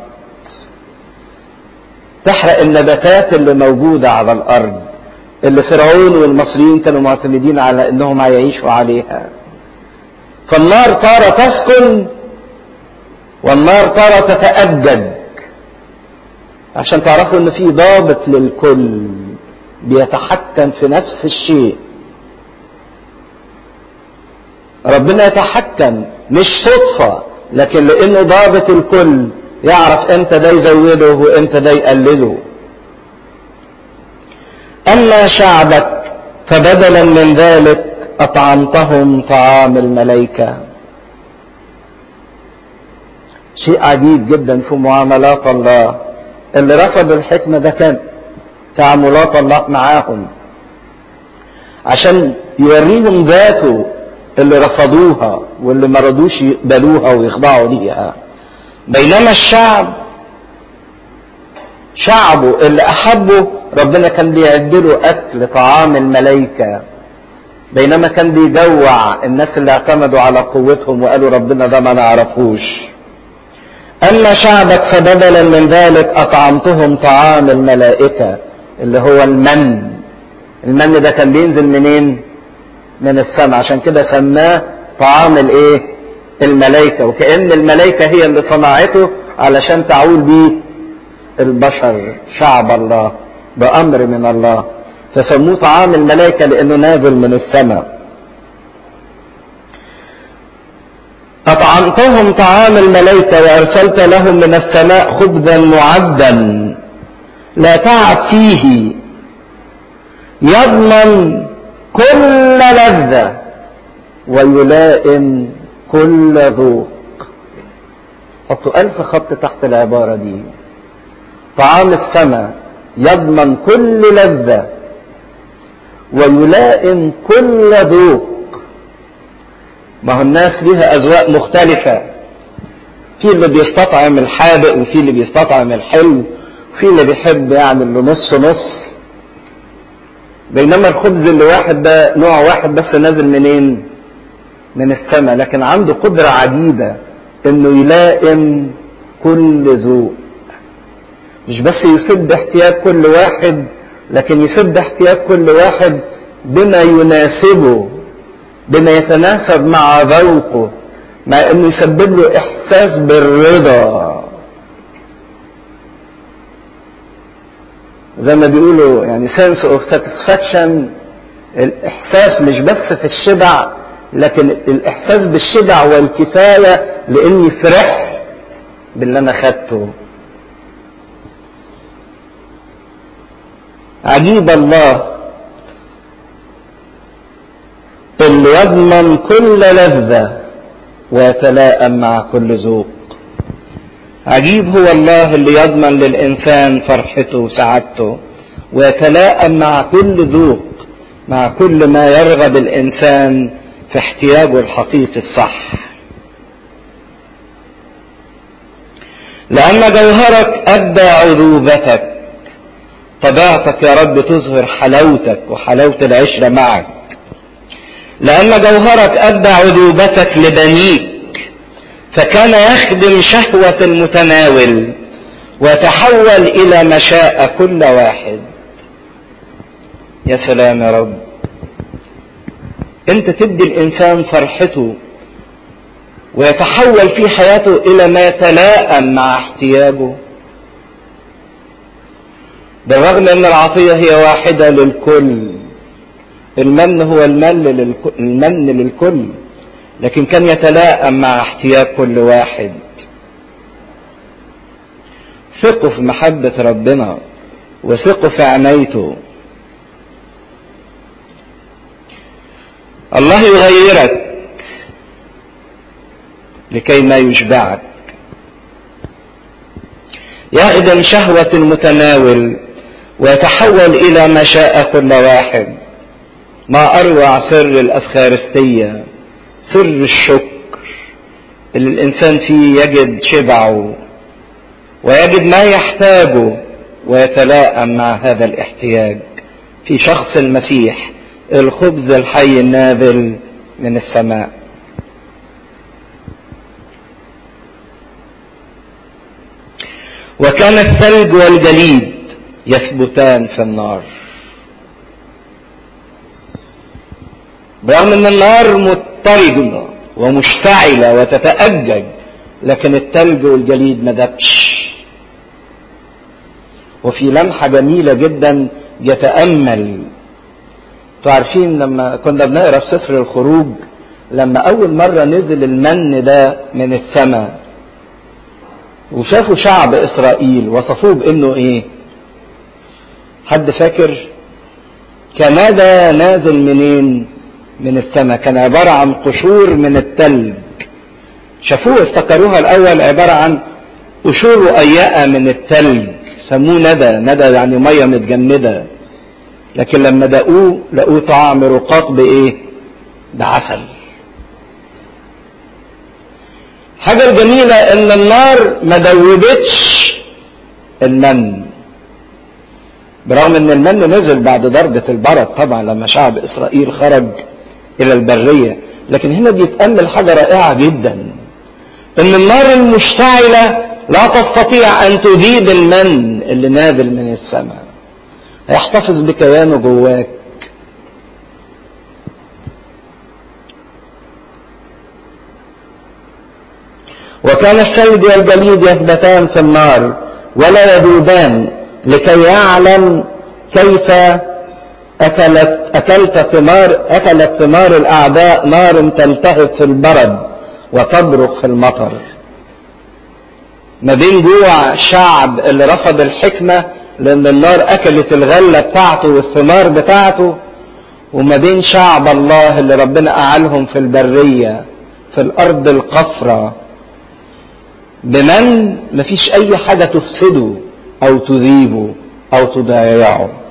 تحرق النباتات اللي موجودة على الأرض اللي فرعون والمصريين كانوا معتمدين على أنهم هيعيشوا عليها فالنار تارة تسكن والنار تارة تتأجج عشان تعرفوا ان في ضابط للكل بيتحكم في نفس الشيء ربنا يتحكم مش صدفة لكن لانه ضابط الكل يعرف امتى ده يزوده وامتى ده يقلله اما شعبك فبدلا من ذلك اطعمتهم طعام الملائكه شيء عجيب جدا في معاملات الله اللي رفض الحكمه ده كان تعاملات الله معاهم عشان يوريهم ذاته اللي رفضوها واللي ما رضوش يقبلوها ويخضعوا ليها بينما الشعب شعبه اللي احبه ربنا كان بيعد له اكل طعام الملائكه بينما كان بيجوع الناس اللي اعتمدوا على قوتهم وقالوا ربنا ده ما نعرفوش اما شعبك فبدلا من ذلك اطعمتهم طعام الملائكه اللي هو المن المن ده كان بينزل منين من السماء عشان كده سماه طعام الايه الملائكة وكأن الملائكة هي اللي صنعته علشان تعول بيه البشر شعب الله بأمر من الله فسموه طعام الملائكة لأنه نازل من السماء أطعمتهم طعام الملائكة وأرسلت لهم من السماء خبزا معدا لا تعب فيه يضمن كل لذة ويلائم كل ذوق حطوا ألف خط تحت العبارة دي طعام السماء يضمن كل لذة ويلائم كل ذوق ما هو الناس ليها أذواق مختلفة في اللي بيستطعم الحادق وفي اللي بيستطعم الحلو وفي اللي بيحب يعني اللي نص نص بينما الخبز اللي واحد ده نوع واحد بس نازل منين من السماء لكن عنده قدرة عجيبة انه يلائم كل ذوق مش بس يسد احتياج كل واحد لكن يسد احتياج كل واحد بما يناسبه بما يتناسب مع ذوقه مع انه يسبب له احساس بالرضا زي ما بيقولوا يعني sense of satisfaction الاحساس مش بس في الشبع لكن الاحساس بالشبع والكفايه لاني فرحت باللي انا خدته عجيب الله اللي يضمن كل لذة ويتلائم مع كل ذوق عجيب هو الله اللي يضمن للإنسان فرحته وسعادته ويتلائم مع كل ذوق مع كل ما يرغب الإنسان في احتياجه الحقيقي الصح لأن جوهرك أبدى عذوبتك طبيعتك يا رب تظهر حلاوتك وحلاوة العشرة معك لأن جوهرك أبدى عذوبتك لبنيك فكان يخدم شهوة المتناول وتحول إلى مشاء كل واحد يا سلام يا رب انت تدي الانسان فرحته ويتحول في حياته الى ما يتلائم مع احتياجه بالرغم ان العطية هي واحدة للكل المن هو المن للكل, المن للكل لكن كان يتلائم مع احتياج كل واحد ثقوا في محبة ربنا وثقوا في عنايته الله يغيرك لكي ما يشبعك يخدم شهوة المتناول ويتحول إلى ما شاء كل واحد ما أروع سر الأفخارستية سر الشكر اللي الإنسان فيه يجد شبعه ويجد ما يحتاجه ويتلائم مع هذا الاحتياج في شخص المسيح الخبز الحي النازل من السماء وكان الثلج والجليد يثبتان في النار برغم ان النار مضطربه ومشتعله وتتأجج لكن الثلج والجليد ما دبش وفي لمحه جميله جدا يتامل تعرفين لما كنا بنقرا في سفر الخروج لما اول مره نزل المن ده من السماء وشافوا شعب اسرائيل وصفوه بانه ايه حد فاكر كان ده نازل منين من السماء كان عبارة عن قشور من التلج شافوه افتكروها الاول عبارة عن قشور رقيقة من التلج سموه ندى ندى يعني مية متجمدة لكن لما دقوه لقوه طعم رقاق بايه بعسل حاجة الجميلة ان النار ما دوبتش المن برغم ان المن نزل بعد درجة البرد طبعا لما شعب اسرائيل خرج الى البرية لكن هنا بيتأمل حاجة رائعة جدا ان النار المشتعلة لا تستطيع ان تذيب المن اللي نازل من السماء هيحتفظ بكيانه جواك وكان الثلج والجليد يثبتان في النار ولا يذوبان لكي يعلم كيف أكلت أكلت ثمار أكلت ثمار الأعداء نار تلتهب في البرد وتبرق في المطر ما بين جوع شعب اللي رفض الحكمة لأن النار أكلت الغلة بتاعته والثمار بتاعته وما بين شعب الله اللي ربنا أعلهم في البرية في الأرض القفرة بمن مفيش أي حاجة تفسده أو تذيبه أو تضيعه